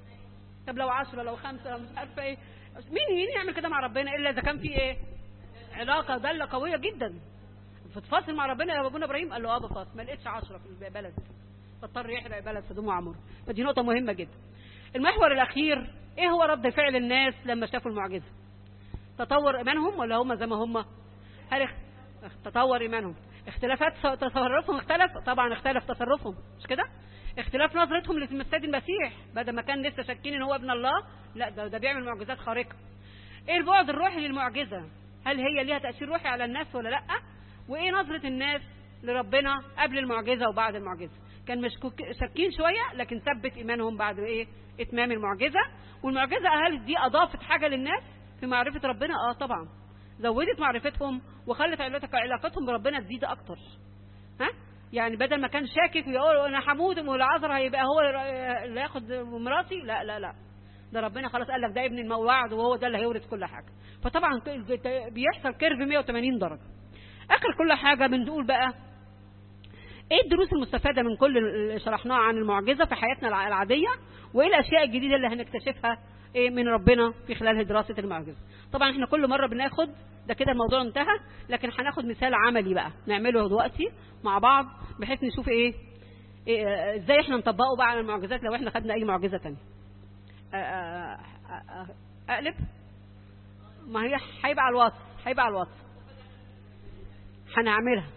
طب لو عشرة لو خمسة لو مش عارفه ايه مين مين يعمل كده مع ربنا الا اذا كان في ايه علاقه داله قويه جدا فتفاصل مع ربنا يا ابونا ابراهيم قال له اه بفاصل ما لقيتش عشرة في البلد فاضطر يحرق بلد سدوم وعمور فدي نقطه مهمه جدا المحور الاخير ايه هو رد فعل الناس لما شافوا المعجزه تطور ايمانهم ولا هم زي ما هم هل تطور ايمانهم اختلافات تصرفهم اختلف طبعا اختلف تصرفهم مش كده اختلاف نظرتهم للسيد المسيح بدل ما كان لسه شاكين ان هو ابن الله لا ده, ده بيعمل معجزات خارقه ايه البعد الروحي للمعجزه هل هي ليها تاثير روحي على الناس ولا لا وايه نظره الناس لربنا قبل المعجزه وبعد المعجزه كان مش شاكين شويه لكن ثبت ايمانهم بعد ايه اتمام المعجزه والمعجزه هل دي اضافت حاجه للناس في معرفة ربنا اه طبعا زودت معرفتهم وخلت علاقتهم بربنا تزيد اكتر ها يعني بدل ما كان شاكك ويقول انا هموت والعذر هيبقى هو اللي ياخد مراتي لا لا لا ده ربنا خلاص قال لك ده ابن الموعد وهو ده اللي هيورث كل حاجه فطبعا بيحصل كيرف 180 درجه اخر كل حاجه بنقول بقى ايه الدروس المستفاده من كل اللي شرحناه عن المعجزه في حياتنا العاديه وايه الاشياء الجديده اللي هنكتشفها ايه من ربنا في خلال دراسه المعجزه طبعا احنا كل مره بناخد ده كده الموضوع انتهى لكن هناخد مثال عملي بقى نعمله دلوقتي مع بعض بحيث نشوف ايه, إيه ازاي احنا نطبقه بقى على المعجزات لو احنا خدنا اي معجزه ثانيه اقلب ما هي هيبقى على الواتس هيبقى على الواتس هنعملها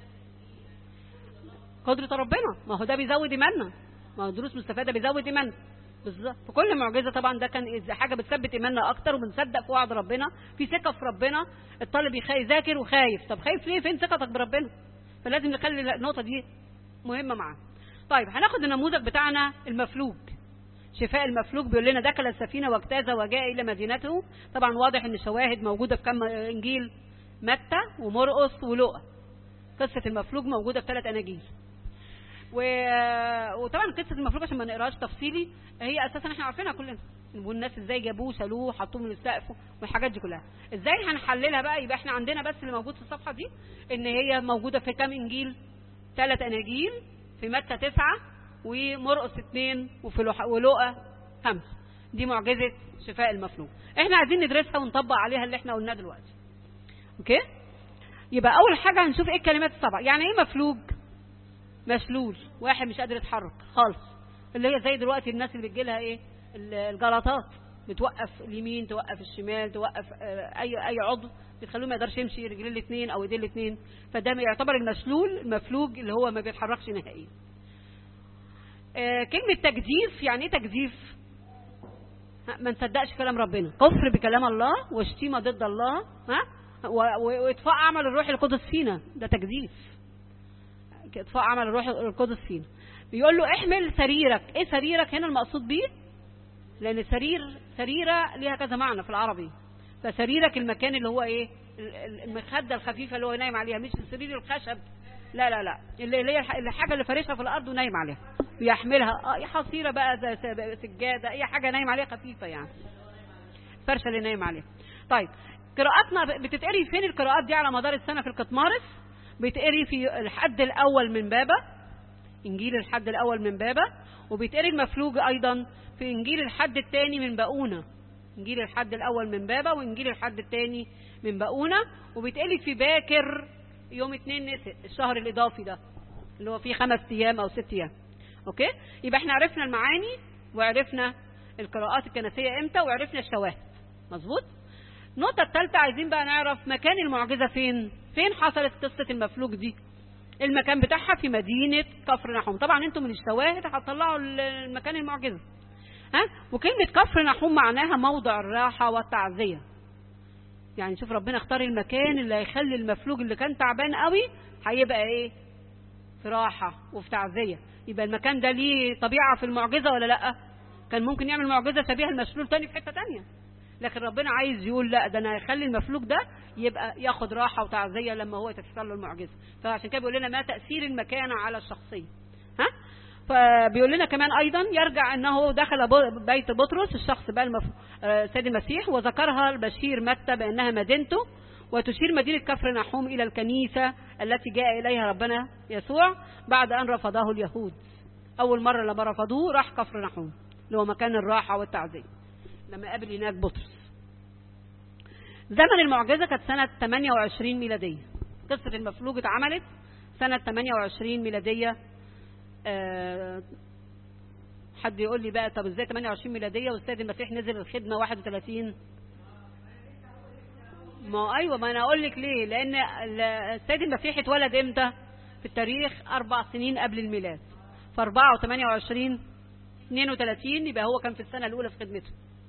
قدرة ربنا ما هو ده بيزود ايماننا ما هو دروس مستفادة بيزود ايماننا بالظبط في كل معجزه طبعا ده كان حاجه بتثبت ايماننا اكتر وبنصدق في وعد ربنا في ثقه في ربنا الطالب يذاكر وخايف طب خايف ليه فين ثقتك بربنا فلازم نخلي النقطه دي مهمه معانا طيب هناخد النموذج بتاعنا المفلوج شفاء المفلوج بيقول لنا دخل السفينه واجتاز وجاء الى مدينته طبعا واضح ان الشواهد موجوده في كم انجيل متى ومرقس ولوقا قصه المفلوج موجوده في ثلاث اناجيل و... وطبعا قصه المفلوج عشان ما نقراهاش تفصيلي هي اساسا احنا عارفينها كلنا والناس ازاي جابوه شالوه حطوه من السقف والحاجات دي كلها ازاي هنحللها بقى يبقى احنا عندنا بس اللي موجود في الصفحه دي ان هي موجوده في كام انجيل ثلاث اناجيل في متى تسعة ومرقس اثنين وفي لوح- ولوقا خمسة دي معجزة شفاء المفلوج احنا عايزين ندرسها ونطبق عليها اللي احنا قلناه دلوقتي اوكي يبقى اول حاجة هنشوف ايه الكلمات السبعة يعني ايه مفلوج مشلول واحد مش قادر يتحرك خالص اللي هي زي دلوقتي الناس اللي بتجيلها ايه ال- الجلطات بتوقف اليمين توقف الشمال توقف آه، اي اي عضو بتخلوه ما يقدرش يمشي رجلين الاثنين او ايدين الاثنين فده يعتبر المشلول المفلوج اللي هو ما بيتحركش نهائيا آه، كلمة تجديف يعني ايه تجديف ها، ما نصدقش كلام ربنا كفر بكلام الله وشتيمة ضد الله ها و- و- واطفاء عمل الروح القدس فينا ده تجديف اطفاء عمل الروح القدس فينا بيقول له احمل سريرك ايه سريرك هنا المقصود بيه لان سرير سريره ليها كذا معنى في العربي فسريرك المكان اللي هو ايه ال- ال- المخده الخفيفه اللي هو نايم عليها مش السرير الخشب لا لا لا اللي اللي هي الح- الحاجه اللي فارشها في الارض ونايم عليها ويحملها اه يا حصيره بقى زي س- سجاده اي حاجه نايم عليها خفيفه يعني الفرشه اللي نايم عليها طيب قراءاتنا ب- بتتقري فين القراءات دي على مدار السنه في القطمارس بيتقري في الحد الاول من بابا انجيل الحد الاول من بابا وبيتقري المفلوج ايضا في انجيل الحد الثاني من باؤونه انجيل الحد الاول من بابا وانجيل الحد الثاني من باؤونه وبيتقري في باكر يوم اتنين نسق الشهر الاضافي ده اللي هو فيه خمس ايام او ست ايام اوكي يبقى احنا عرفنا المعاني وعرفنا القراءات الكنسيه امتى وعرفنا الشواهد مظبوط النقطة الثالثة عايزين بقى نعرف مكان المعجزة فين فين حصلت قصة المفلوج دي المكان بتاعها في مدينة كفر نحوم طبعا انتم من الشواهد هتطلعوا المكان المعجزة ها وكلمة كفر نحوم معناها موضع الراحة والتعزية يعني شوف ربنا اختار المكان اللي هيخلي المفلوج اللي كان تعبان قوي هيبقى ايه في راحة وفي تعزية يبقى المكان ده ليه طبيعة في المعجزة ولا لا كان ممكن يعمل معجزة شبيهة المشلول تاني في حتة تانية لكن ربنا عايز يقول لا ده انا هيخلي المفلوج ده يبقى ياخد راحه وتعزيه لما هو تحصل له المعجزه فعشان كده بيقول لنا ما تاثير المكان على الشخصيه ها فبيقول لنا كمان ايضا يرجع انه دخل ب- بيت بطرس الشخص بقى المف... آه، سيد المسيح وذكرها البشير متى بانها مدينته وتشير مدينه كفر نحوم الى الكنيسه التي جاء اليها ربنا يسوع بعد ان رفضه اليهود اول مره لما رفضوه راح كفر نحوم اللي هو مكان الراحه والتعزيه لما قابل هناك بطرس زمن المعجزة كانت سنة 28 ميلادية قصة المفلوج اتعملت سنة 28 ميلادية آه، حد يقول لي بقى طب ازاي 28 ميلادية والسيد المسيح نزل الخدمة 31 ما ايوه ما انا اقول لك ليه لان ال- السيد المسيح اتولد امتى في التاريخ اربع سنين قبل الميلاد ف 4 و28 32 يبقى هو كان في السنة الأولى في خدمته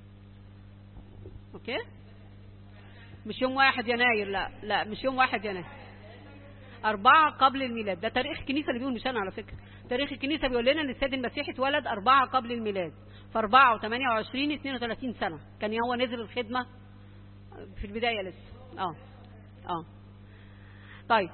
اوكي مش يوم واحد يناير لا لا مش يوم واحد يناير أربعة قبل الميلاد ده تاريخ الكنيسة اللي بيقول مش أنا على فكرة تاريخ الكنيسة بيقول لنا إن السيد المسيح اتولد أربعة قبل الميلاد فأربعة وثمانية وعشرين اتنين وثلاثين سنة كان هو نزل الخدمة في البداية لسه اه اه طيب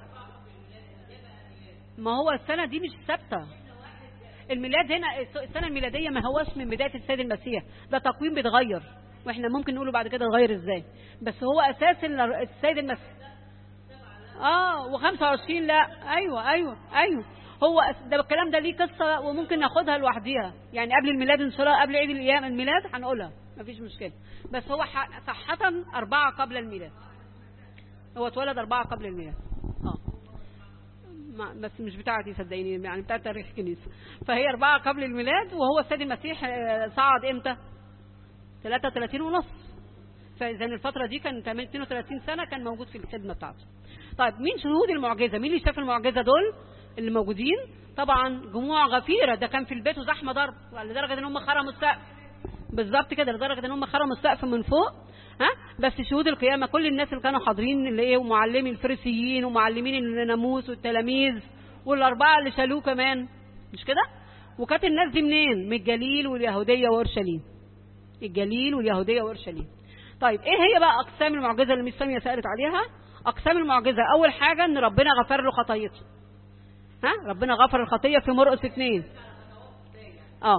ما هو السنة دي مش ثابتة الميلاد هنا السنة الميلادية ما هوش من بداية السيد المسيح ده تقويم بيتغير واحنا ممكن نقوله بعد كده اتغير ازاي بس هو اساس ال- السيد المسيح اه و25 لا ايوه ايوه ايوه هو أس- ده الكلام ده ليه قصه وممكن ناخدها لوحديها يعني قبل الميلاد ان شاء الله قبل عيد الايام الميلاد هنقولها مفيش مشكله بس هو ح- صحه اربعه قبل الميلاد هو اتولد اربعه قبل الميلاد اه ما بس مش بتاعتي صدقيني يعني بتاعت تاريخ الكنيسه فهي اربعه قبل الميلاد وهو السيد المسيح آه، صعد امتى 33 ونص فاذا الفتره دي كان 32 سنه كان موجود في الخدمه بتاعته طيب مين شهود المعجزه مين اللي شاف المعجزه دول اللي موجودين طبعا جموع غفيره ده كان في البيت وزحمه ضرب لدرجه ان هم خرموا السقف بالظبط كده لدرجه ان هم خرموا السقف من فوق ها بس شهود القيامه كل الناس اللي كانوا حاضرين اللي ايه ومعلمي الفريسيين ومعلمين الناموس والتلاميذ والاربعه اللي شالوه كمان مش كده وكانت الناس دي منين من الجليل واليهوديه واورشليم الجليل واليهوديه واورشليم طيب ايه هي بقى اقسام المعجزه اللي ميس ساميه سالت عليها اقسام المعجزه اول حاجه ان ربنا غفر له خطيته ها ربنا غفر الخطيه في مرقس اثنين اه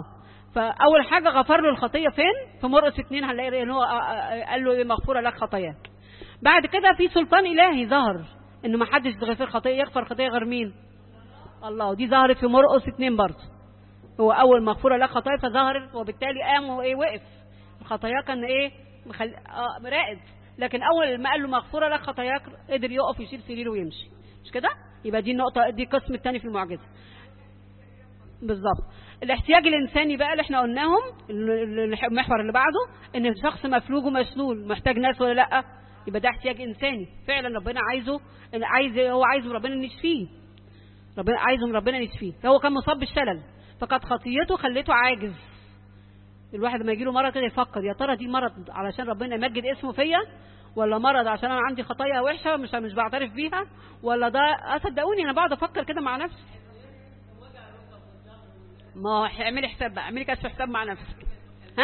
فاول حاجه غفر له الخطيه فين في مرقس اتنين هنلاقي ان هو قال له مغفوره لك خطاياك بعد كده في سلطان الهي ظهر انه ما حدش يغفر خطيه يغفر خطيه غير مين الله ودي ظهرت في مرقس اتنين برضه هو اول مغفوره لك خطايا فظهرت وبالتالي قام وايه وقف الخطايا كان ايه مخل... آه راقد لكن اول ما قال له مغفوره لك خطاياك قدر يقف يشيل سريره ويمشي مش كده يبقى دي النقطه دي القسم الثاني في المعجزه بالظبط الاحتياج الانساني بقى اللي احنا قلناهم المحور اللي بعده ان شخص مفلوج ومسلول محتاج ناس ولا لا يبقى ده احتياج انساني فعلا ربنا عايزه عايز هو عايزه ربنا يشفيه ربنا عايزه ربنا يشفيه فهو كان مصاب بالشلل فقد خطيته خليته عاجز الواحد لما يجي له مرض كده يفكر يا ترى دي مرض علشان ربنا يمجد اسمه فيا ولا مرض عشان انا عندي خطايا وحشه مش مش بعترف بيها ولا ده صدقوني انا بقعد افكر كده مع نفسي ما اعملي حساب بقى اعملي كشف حساب مع نفسك ها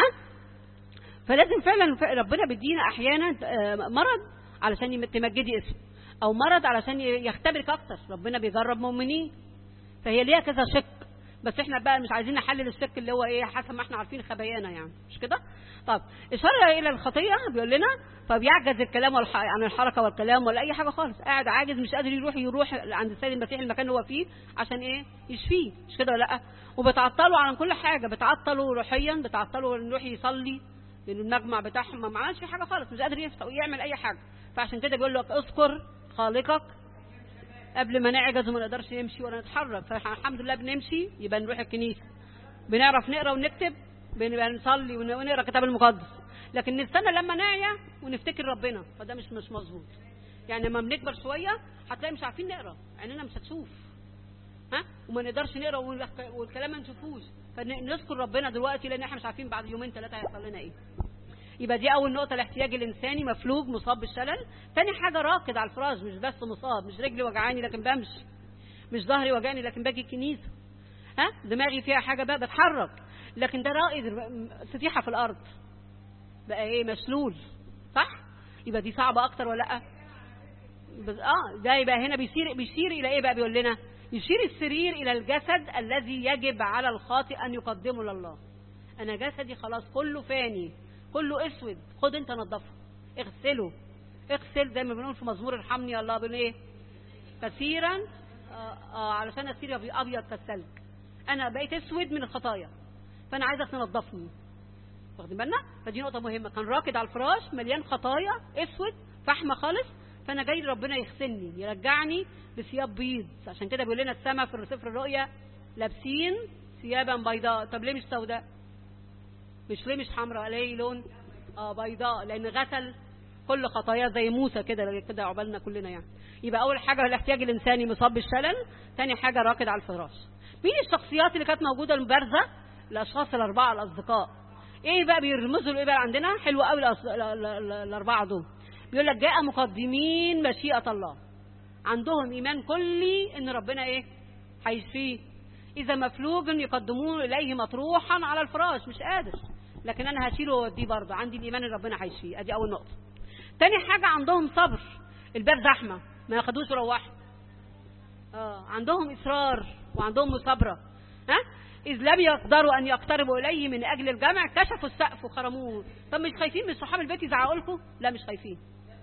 فلازم فعلا ربنا بيدينا احيانا مرض علشان تمجدي اسمه او مرض علشان يختبرك اكتر ربنا بيجرب مؤمنين فهي ليها كذا شق بس احنا بقى مش عايزين نحلل الشق اللي هو ايه حسب ما احنا عارفين خبايانا يعني مش كده طب اشاره الى الخطيه بيقول لنا فبيعجز الكلام والح... عن الحركه والكلام ولا اي حاجه خالص قاعد عاجز مش قادر يروح يروح عند السيد المسيح المكان اللي هو فيه عشان ايه يشفيه مش كده ولا لا وبتعطله عن كل حاجه بتعطله روحيا بتعطله انه يروح يصلي لان المجمع بتاعهم ما عملش حاجه خالص مش قادر يعمل اي حاجه فعشان كده بيقول لك اذكر خالقك قبل ما نعجز وما نقدرش نمشي ولا نتحرك فالحمد لله بنمشي يبقى نروح الكنيسه بنعرف نقرا ونكتب بنبقى نصلي ونقرا الكتاب المقدس لكن نستنى لما نعيا ونفتكر ربنا فده مش مش مظبوط يعني لما بنكبر شويه هتلاقي مش عارفين نقرا عيننا مش هتشوف ها وما نقدرش نقرا والكلام ما نشوفوش فنذكر ربنا دلوقتي لان احنا مش عارفين بعد يومين ثلاثه هيحصل لنا ايه يبقى دي اول نقطه الاحتياج الانساني مفلوج مصاب بالشلل تاني حاجه راكد على الفراش مش بس مصاب مش رجلي وجعاني لكن بمشي مش ظهري وجعني لكن باجي الكنيسه ها دماغي فيها حاجه بقى بتحرك لكن ده رائد ستيحه في الارض بقى ايه مسلول صح يبقى دي صعبه اكتر ولا لا بس اه ده يبقى هنا بيشير بيشير الى ايه بقى بيقول لنا يشير السرير الى الجسد الذي يجب على الخاطئ ان يقدمه لله انا جسدي خلاص كله فاني كله اسود خد انت نظفه اغسله اغسل زي ما بنقول في مزمور ارحمني الله بنقول ايه كثيرا آه آه علشان اصير ابيض كالثلج انا بقيت اسود من الخطايا فانا عايزك تنظفني واخدين بالنا فدي نقطه مهمه كان راكد على الفراش مليان خطايا اسود فحمه خالص فانا جاي ربنا يغسلني يرجعني بثياب بيض عشان كده بيقول لنا السماء في سفر الرؤيا لابسين ثيابا بيضاء طب ليه مش سوداء مش ليه مش حمراء ليه لون اه بيضاء لان غسل كل خطاياه زي موسى كده كده عقبالنا كلنا يعني يبقى اول حاجه الاحتياج الانساني مصاب بالشلل تاني حاجه راكد على الفراش مين الشخصيات اللي كانت موجوده البارزه الاشخاص الاربعه الاصدقاء ايه بقى بيرمزوا لايه بقى عندنا حلو قوي الاربعه دول بيقول لك جاء مقدمين مشيئه الله عندهم ايمان كلي ان ربنا ايه هيشفيه اذا مفلوج يقدمون اليه مطروحا على الفراش مش قادر لكن انا هشيله واوديه برضه عندي الايمان ان ربنا هيشفيه ادي اول نقطه تاني حاجه عندهم صبر الباب زحمه ما ياخدوش وروحوا اه عندهم اصرار وعندهم مثابره ها إذ لم يقدروا أن يقتربوا إليه من أجل الجمع كشفوا السقف وخرموه طب مش خايفين من صحاب البيت يزعقوا لكم؟ لا مش خايفين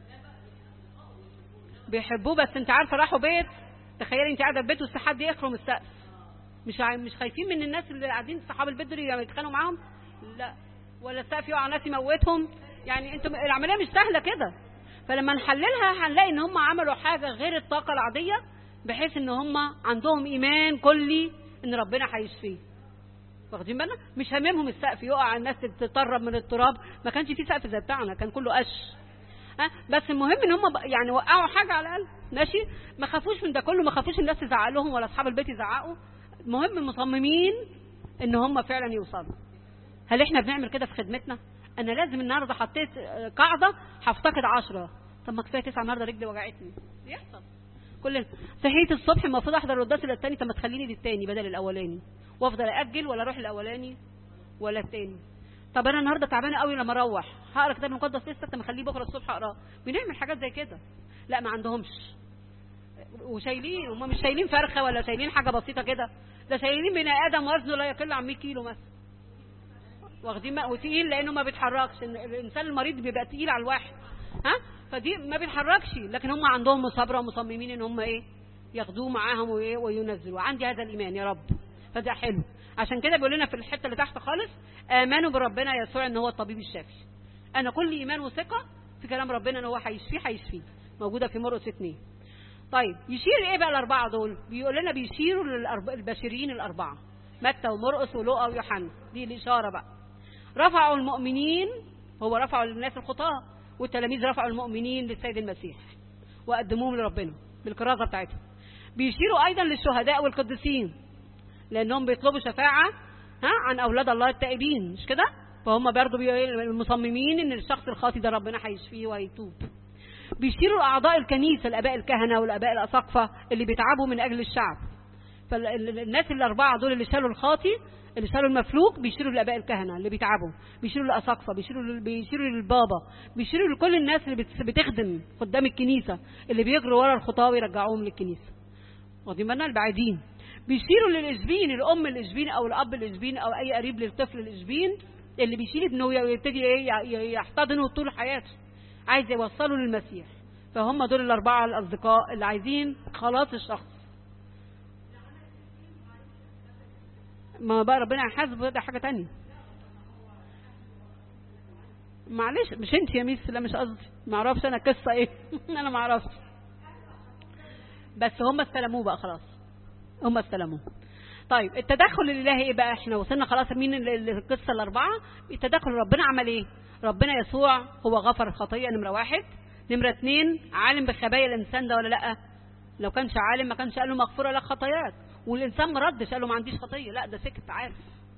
بيحبوه بس أنت عارفة راحوا بيت تخيلي أنت قاعدة في بيت وسط حد يخرم السقف مش مش خايفين من الناس اللي قاعدين صحاب البيت دول يتخانقوا معاهم؟ لا ولا السقف يقع ناس يموتهم يعني انتوا العمليه مش سهله كده فلما نحللها هنلاقي ان هم عملوا حاجه غير الطاقه العاديه بحيث ان هم عندهم ايمان كلي ان ربنا هيشفيه واخدين بالنا مش هاممهم السقف يقع الناس تتطرب من التراب ما كانش في سقف زي بتاعنا كان كله قش ها بس المهم ان هم يعني وقعوا حاجه على الاقل ماشي ما خافوش من ده كله ما خافوش الناس تزعق لهم ولا اصحاب البيت يزعقوا المهم مصممين ان هم فعلا يوصلوا هل احنا بنعمل كده في خدمتنا انا لازم النهارده حطيت قاعده هفتقد عشرة طب ما كفايه تسعه النهارده رجلي وجعتني بيحصل كل صحيت الصبح المفروض احضر القداس للتاني طب ما تخليني للتاني بدل الاولاني وافضل اجل ولا اروح الاولاني ولا التاني طب انا النهارده تعبانه قوي لما اروح هقرا كتاب مقدس لسه طب اخليه بكره الصبح اقراه بنعمل حاجات زي كده لا ما عندهمش وشايلين هم مش شايلين فرخه ولا شايلين حاجه بسيطه كده ده شايلين بني ادم وزنه لا يقل عن 100 كيلو مثلا واخدين بقى- وتقيل لانه ما بيتحركش إن الانسان المريض بيبقى تقيل على الواحد ها فدي ما بيتحركش لكن هم عندهم مصابره ومصممين ان هم ايه ياخدوه معاهم وايه وينزلوا عندي هذا الايمان يا رب فده حلو عشان كده بيقول لنا في الحته اللي تحت خالص امنوا بربنا يسوع ان هو الطبيب الشافي انا كل ايمان وثقه في كلام ربنا ان هو هيشفيه هيشفيه موجوده في مرقس 2 طيب يشير ايه بقى الاربعه دول بيقول لنا بيشيروا للبشريين الاربعه متى ومرقس ولوقا ويوحنا دي الاشاره بقى رفعوا المؤمنين هو رفعوا للناس الخطاه والتلاميذ رفعوا المؤمنين للسيد المسيح وقدموهم لربنا بالكرازه بتاعتهم بيشيروا ايضا للشهداء والقديسين لانهم بيطلبوا شفاعه ها عن اولاد الله التائبين مش كده فهم برضه بي- مصممين ان الشخص الخاطي ده ربنا هيشفيه وهيتوب بيشيروا لاعضاء الكنيسه الاباء الكهنه والاباء الاساقفه اللي بيتعبوا من اجل الشعب فالناس الاربعه دول اللي شالوا الخاطي اللي شالوا المفلوج بيشيروا للاباء الكهنه اللي بيتعبوا بيشيروا للاساقفه بيشيروا لل- بيشيروا للبابا بيشيروا لكل الناس اللي بت- بتخدم قدام الكنيسه اللي بيجروا ورا الخطاه ويرجعوهم للكنيسه واخدين بالنا البعيدين بيشيروا للاشبين الام الاشبين او الاب الاشبين او اي قريب للطفل الاشبين اللي بيشيل ابنه ويبتدي ايه ي- ي- يحتضنه طول حياته عايز يوصله للمسيح فهم دول الاربعه الاصدقاء اللي عايزين خلاص الشخص ما بقى ربنا هيحاسبه ده حاجه تانية معلش مش انت يا ميس لا مش قصدي ما اعرفش انا القصه ايه انا ما اعرفش بس هم استلموه بقى خلاص هم استلموه طيب التدخل الالهي ايه بقى احنا وصلنا خلاص مين ال- ال- القصه الاربعه التدخل ربنا عمل ايه ربنا يسوع هو غفر الخطيه نمره واحد نمره اتنين عالم بخبايا الانسان ده ولا لا لو كانش عالم ما كانش قال له مغفوره لك خطاياك والانسان ما ردش قال له ما عنديش خطيه لا ده سكت عارف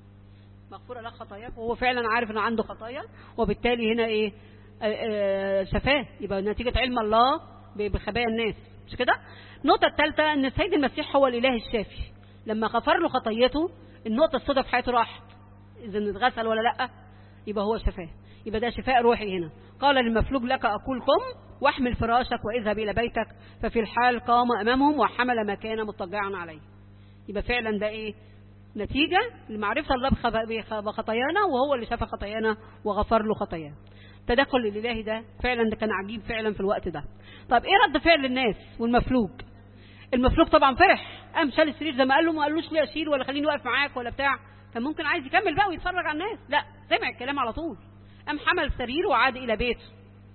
مغفوره لك خطاياك وهو فعلا عارف انه عنده خطايا وبالتالي هنا ايه آه، آه، شفاه يبقى نتيجه علم الله ب- بخبايا الناس مش كده النقطه الثالثه ان السيد المسيح هو الاله الشافي لما غفر له خطيته النقطه السوداء في حياته راحت اذا اتغسل ولا لا يبقى هو شفاه يبقى ده شفاء روحي هنا قال للمفلوج لك اقول قم واحمل فراشك واذهب الى بيتك ففي الحال قام امامهم وحمل ما كان مضطجعا عليه يبقى فعلا ده ايه نتيجة لمعرفة الله بخب- بخ- بخطايانا وهو اللي شاف خطايانا وغفر له خطايانا التدخل الإلهي ده فعلا ده كان عجيب فعلا في الوقت ده طب ايه رد فعل الناس والمفلوج المفلوج طبعا فرح قام شال السرير زي ما قال له ما قالوش ليه اشيل ولا خليني واقف معاك ولا بتاع كان ممكن عايز يكمل بقى ويتفرج على الناس لا سمع الكلام على طول قام حمل السرير وعاد الى بيته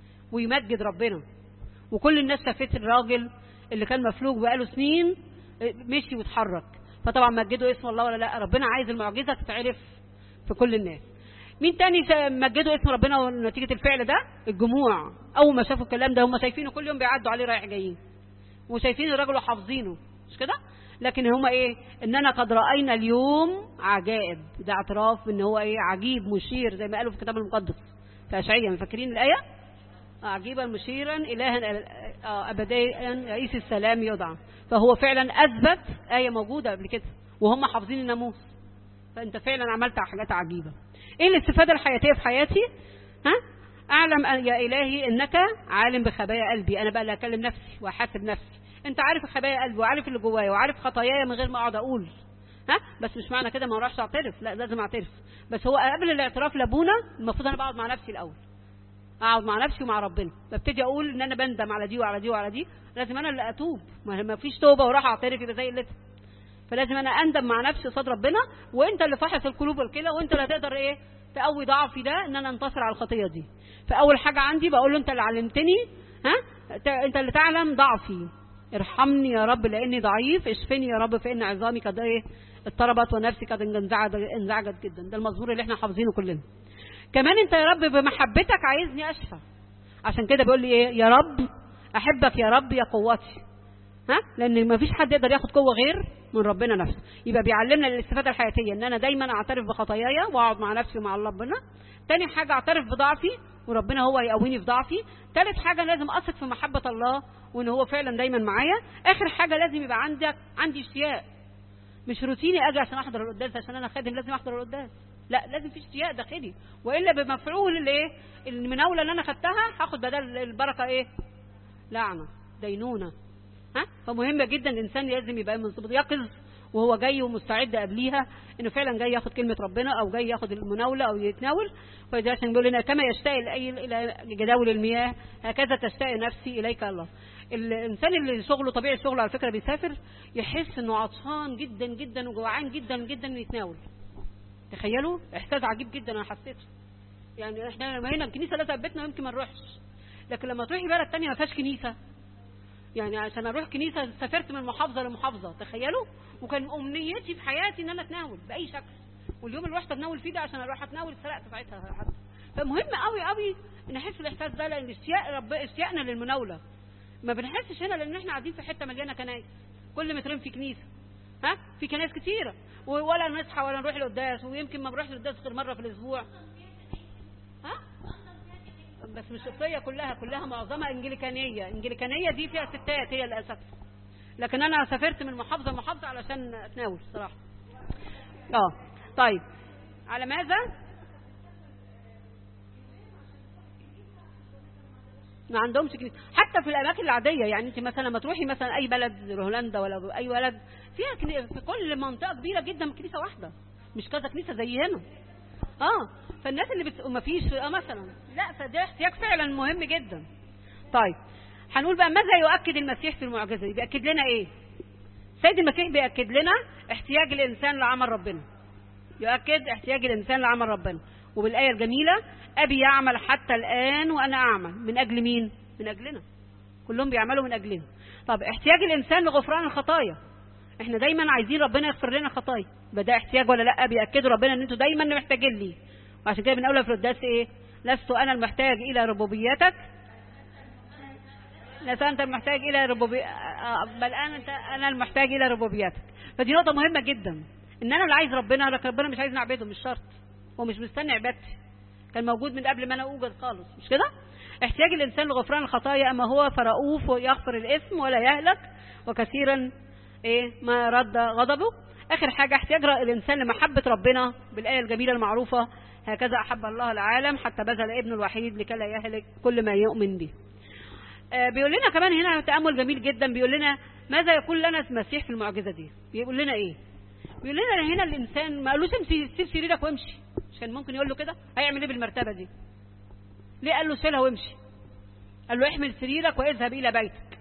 ويمجد ربنا وكل الناس شافت الراجل اللي كان مفلوج بقاله سنين مشي واتحرك فطبعا مجدوا اسم الله ولا لا ربنا عايز المعجزه تتعرف في كل الناس مين تاني سا- مجدوا اسم ربنا نتيجه الفعل ده الجموع اول ما شافوا الكلام ده هم شايفينه كل يوم بيعدوا عليه رايح جايين وشايفين الراجل وحافظينه مش كده لكن هما ايه اننا قد راينا اليوم عجائب ده اعتراف ان هو ايه عجيب مشير زي ما قالوا في الكتاب المقدس في اشعياء فاكرين الايه عجيبا مشيرا إلها آه، أبديا رئيس السلام يدعى فهو فعلا أثبت آية موجودة قبل كده وهم حافظين الناموس فأنت فعلا عملت حاجات عجيبة إيه الاستفادة الحياتية في حياتي ها أعلم أن- يا إلهي إنك عالم بخبايا قلبي أنا بقى اللي أكلم نفسي وأحاسب نفسي أنت عارف خبايا قلبي وعارف اللي جوايا وعارف خطاياي من غير ما أقعد أقول ها بس مش معنى كده ما اروحش اعترف لا لازم اعترف بس هو قبل الاعتراف لابونا المفروض انا بقعد مع نفسي الاول اقعد مع نفسي ومع ربنا ببتدي اقول ان انا بندم على دي وعلى دي وعلى دي لازم انا اللي اتوب ما ما فيش توبه وراح اعترف يبقى زي قلتها فلازم انا اندم مع نفسي قصاد ربنا وانت اللي فاحص القلوب والكلى وانت اللي هتقدر ايه تقوي ضعفي ده ان انا انتصر على الخطيه دي فاول حاجه عندي بقول له انت اللي علمتني ها ت- انت اللي تعلم ضعفي ارحمني يا رب لاني ضعيف اشفني يا رب فان عظامي قد ايه اضطربت ونفسي قد انزعجت انزعجت جدا ده المزمور اللي احنا حافظينه كلنا كمان انت يا رب بمحبتك عايزني اشفى عشان كده بيقول لي ايه يا رب احبك يا رب يا قوتي ها لان ما فيش حد يقدر ياخد قوه غير من ربنا نفسه يبقى بيعلمنا الاستفاده الحياتيه ان انا دايما اعترف بخطاياي واقعد مع نفسي ومع ربنا تاني حاجه اعترف بضعفي وربنا هو يقويني في ضعفي تالت حاجه لازم اثق في محبه الله وان هو فعلا دايما معايا اخر حاجه لازم يبقى عندك عندي اشتياق مش روتيني اجي عشان احضر القداس عشان انا خادم لازم احضر القداس لا لازم في اشتياق داخلي والا بمفعول الايه المناوله اللي انا خدتها هاخد بدل البركه ايه لعنه دينونه ها فمهم جدا الانسان لازم يبقى منصب يقظ وهو جاي ومستعد قبليها انه فعلا جاي ياخد كلمه ربنا او جاي ياخد المناوله او يتناول فده عشان بيقول لنا كما يشتاق الايل الى جداول المياه هكذا تشتاق نفسي اليك الله الانسان اللي شغله طبيعي شغله على فكره بيسافر يحس انه عطشان جدا جدا وجوعان جدا جدا يتناول تخيلوا احساس عجيب جدا انا حسيته يعني احنا لما هنا الكنيسه لازم بيتنا يمكن ما نروحش لكن لما تروحي بلد تانية ما فيهاش كنيسه يعني عشان اروح كنيسه سافرت من محافظه لمحافظه تخيلوا وكان امنيتي في حياتي ان انا اتناول باي شكل واليوم اللي رحت اتناول فيه ده عشان اروح اتناول سرقت ساعتها حتى فمهم قوي قوي نحس الاحساس ده لان اشتياق رب اشتياقنا للمناوله ما بنحسش هنا لان احنا قاعدين في حته مليانه كنايس كل مترين في كنيسه ها في كنايس كتيره ولا نصحى ولا نروح القداس ويمكن ما بروحش القداس غير مره في الاسبوع ها بس مش قبطيه كلها كلها معظمها انجليكانيه انجليكانيه دي فيها ستات هي الاساس لكن انا سافرت من محافظه لمحافظه علشان اتناول صراحه اه طيب على ماذا ما عندهمش كنيسه حتى في الاماكن العاديه يعني انت مثلا لما تروحي مثلا اي بلد زي هولندا ولا اي بلد فيها كني... في كل منطقه كبيره جدا كنيسه واحده مش كذا كنيسه زي هنا اه فالناس اللي بت... ما فيش اه مثلا لا فده احتياج فعلا مهم جدا طيب هنقول بقى ماذا يؤكد المسيح في المعجزه بيأكد لنا ايه سيد المسيح بيأكد لنا احتياج الانسان لعمل ربنا يؤكد احتياج الانسان لعمل ربنا وبالايه الجميله ابي يعمل حتى الان وانا اعمل من اجل مين من اجلنا كلهم بيعملوا من اجلنا طب احتياج الانسان لغفران الخطايا احنا دايما عايزين ربنا يغفر لنا خطايا ده احتياج ولا لا بياكدوا ربنا ان انتوا دايما محتاجين لي وعشان كده بنقولها في القداس ايه لست انا المحتاج الى ربوبيتك لست انت المحتاج الى ربوبي بل انت انا المحتاج الى ربوبيتك فدي نقطه مهمه جدا ان انا اللي عايز ربنا لكن ربنا مش عايز نعبده مش شرط هو مش مستني عبادتي كان موجود من قبل ما انا اوجد خالص مش كده احتياج الانسان لغفران الخطايا اما هو فرؤوف ويغفر الاثم ولا يهلك وكثيرا ايه ما رد غضبه اخر حاجه احتياج الانسان لمحبه ربنا بالايه الجميله المعروفه هكذا احب الله العالم حتى بذل ابنه الوحيد لكي لا يهلك كل ما يؤمن به آه بيقول لنا كمان هنا تامل جميل جدا بيقول لنا ماذا يقول لنا المسيح في المعجزه دي بيقول لنا ايه بيقول لنا هنا الانسان ما قالوش امشي سيب سريرك وامشي مش كان ممكن يقول له كده هيعمل ايه بالمرتبه دي ليه قال له شيلها وامشي قال له احمل سريرك واذهب الى بيتك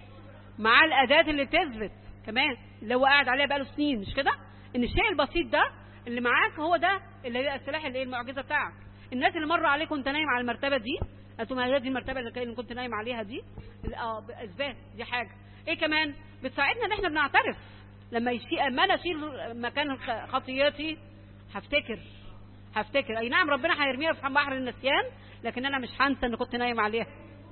مع الاداه اللي تثبت كمان اللي هو قاعد عليها بقاله سنين مش كده ان الشيء البسيط ده اللي معاك هو ده اللي هي السلاح اللي هي المعجزه بتاعك الناس اللي مروا عليك وانت نايم على المرتبه دي قالوا ما هي دي المرتبه اللي كنت نايم عليها دي اه اثبات دي حاجه ايه كمان بتساعدنا ان احنا بنعترف لما يشيل اما انا اشيل مكان خطياتي هفتكر هفتكر اي نعم ربنا هيرميها في بحر النسيان لكن انا مش هنسى ان كنت نايم عليها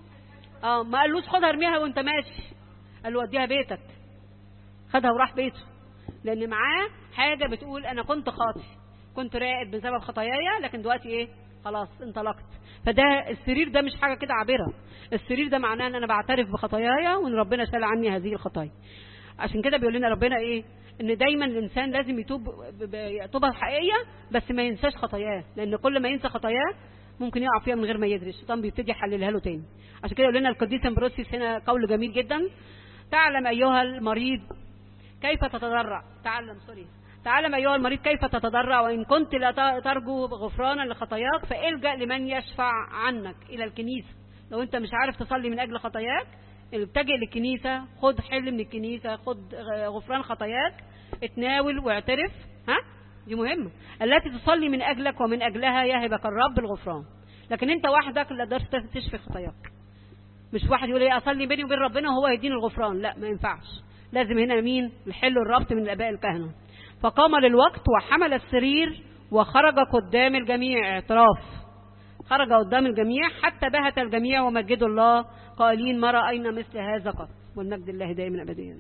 اه ما قالوش خدها ارميها وانت ماشي قال له وديها بيتك خدها وراح بيته لان معاه حاجه بتقول انا كنت خاطي كنت راقد بسبب خطاياي لكن دلوقتي ايه خلاص انطلقت فده السرير ده مش حاجه كده عابره السرير ده معناه ان انا بعترف بخطاياي وان ربنا شال عني هذه الخطايا عشان كده بيقول لنا ربنا ايه ان دايما الانسان لازم يتوب توبه حقيقيه بس ما ينساش خطاياه لان كل ما ينسى خطاياه ممكن يقع فيها من غير ما يدري الشيطان بيبتدي يحللها له تاني عشان كده يقول لنا القديس امبروسيس هنا قول جميل جدا تعلم ايها المريض كيف تتضرع تعلم سوري تعلم ايها المريض كيف تتضرع وان كنت لا ترجو غفرانا لخطاياك فالجا لمن يشفع عنك الى الكنيسه لو انت مش عارف تصلي من اجل خطاياك التجئ للكنيسه خد حل من الكنيسه خد غفران خطاياك اتناول واعترف ها دي مهمه التي تصلي من اجلك ومن اجلها يهبك الرب الغفران لكن انت وحدك لا تقدرش تشفي خطاياك مش واحد يقول ايه اصلي بيني وبين ربنا وهو يديني الغفران لا ما ينفعش لازم هنا مين الحل الربط من الاباء الكهنه فقام للوقت وحمل السرير وخرج قدام الجميع اعتراف خرج قدام الجميع حتى بهت الجميع ومجدوا الله قائلين ما راينا مثل هذا قط والمجد الله دائما ابديا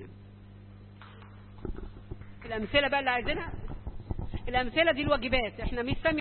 الامثله بقى اللي عايزينها الامثله دي الواجبات احنا مش سامي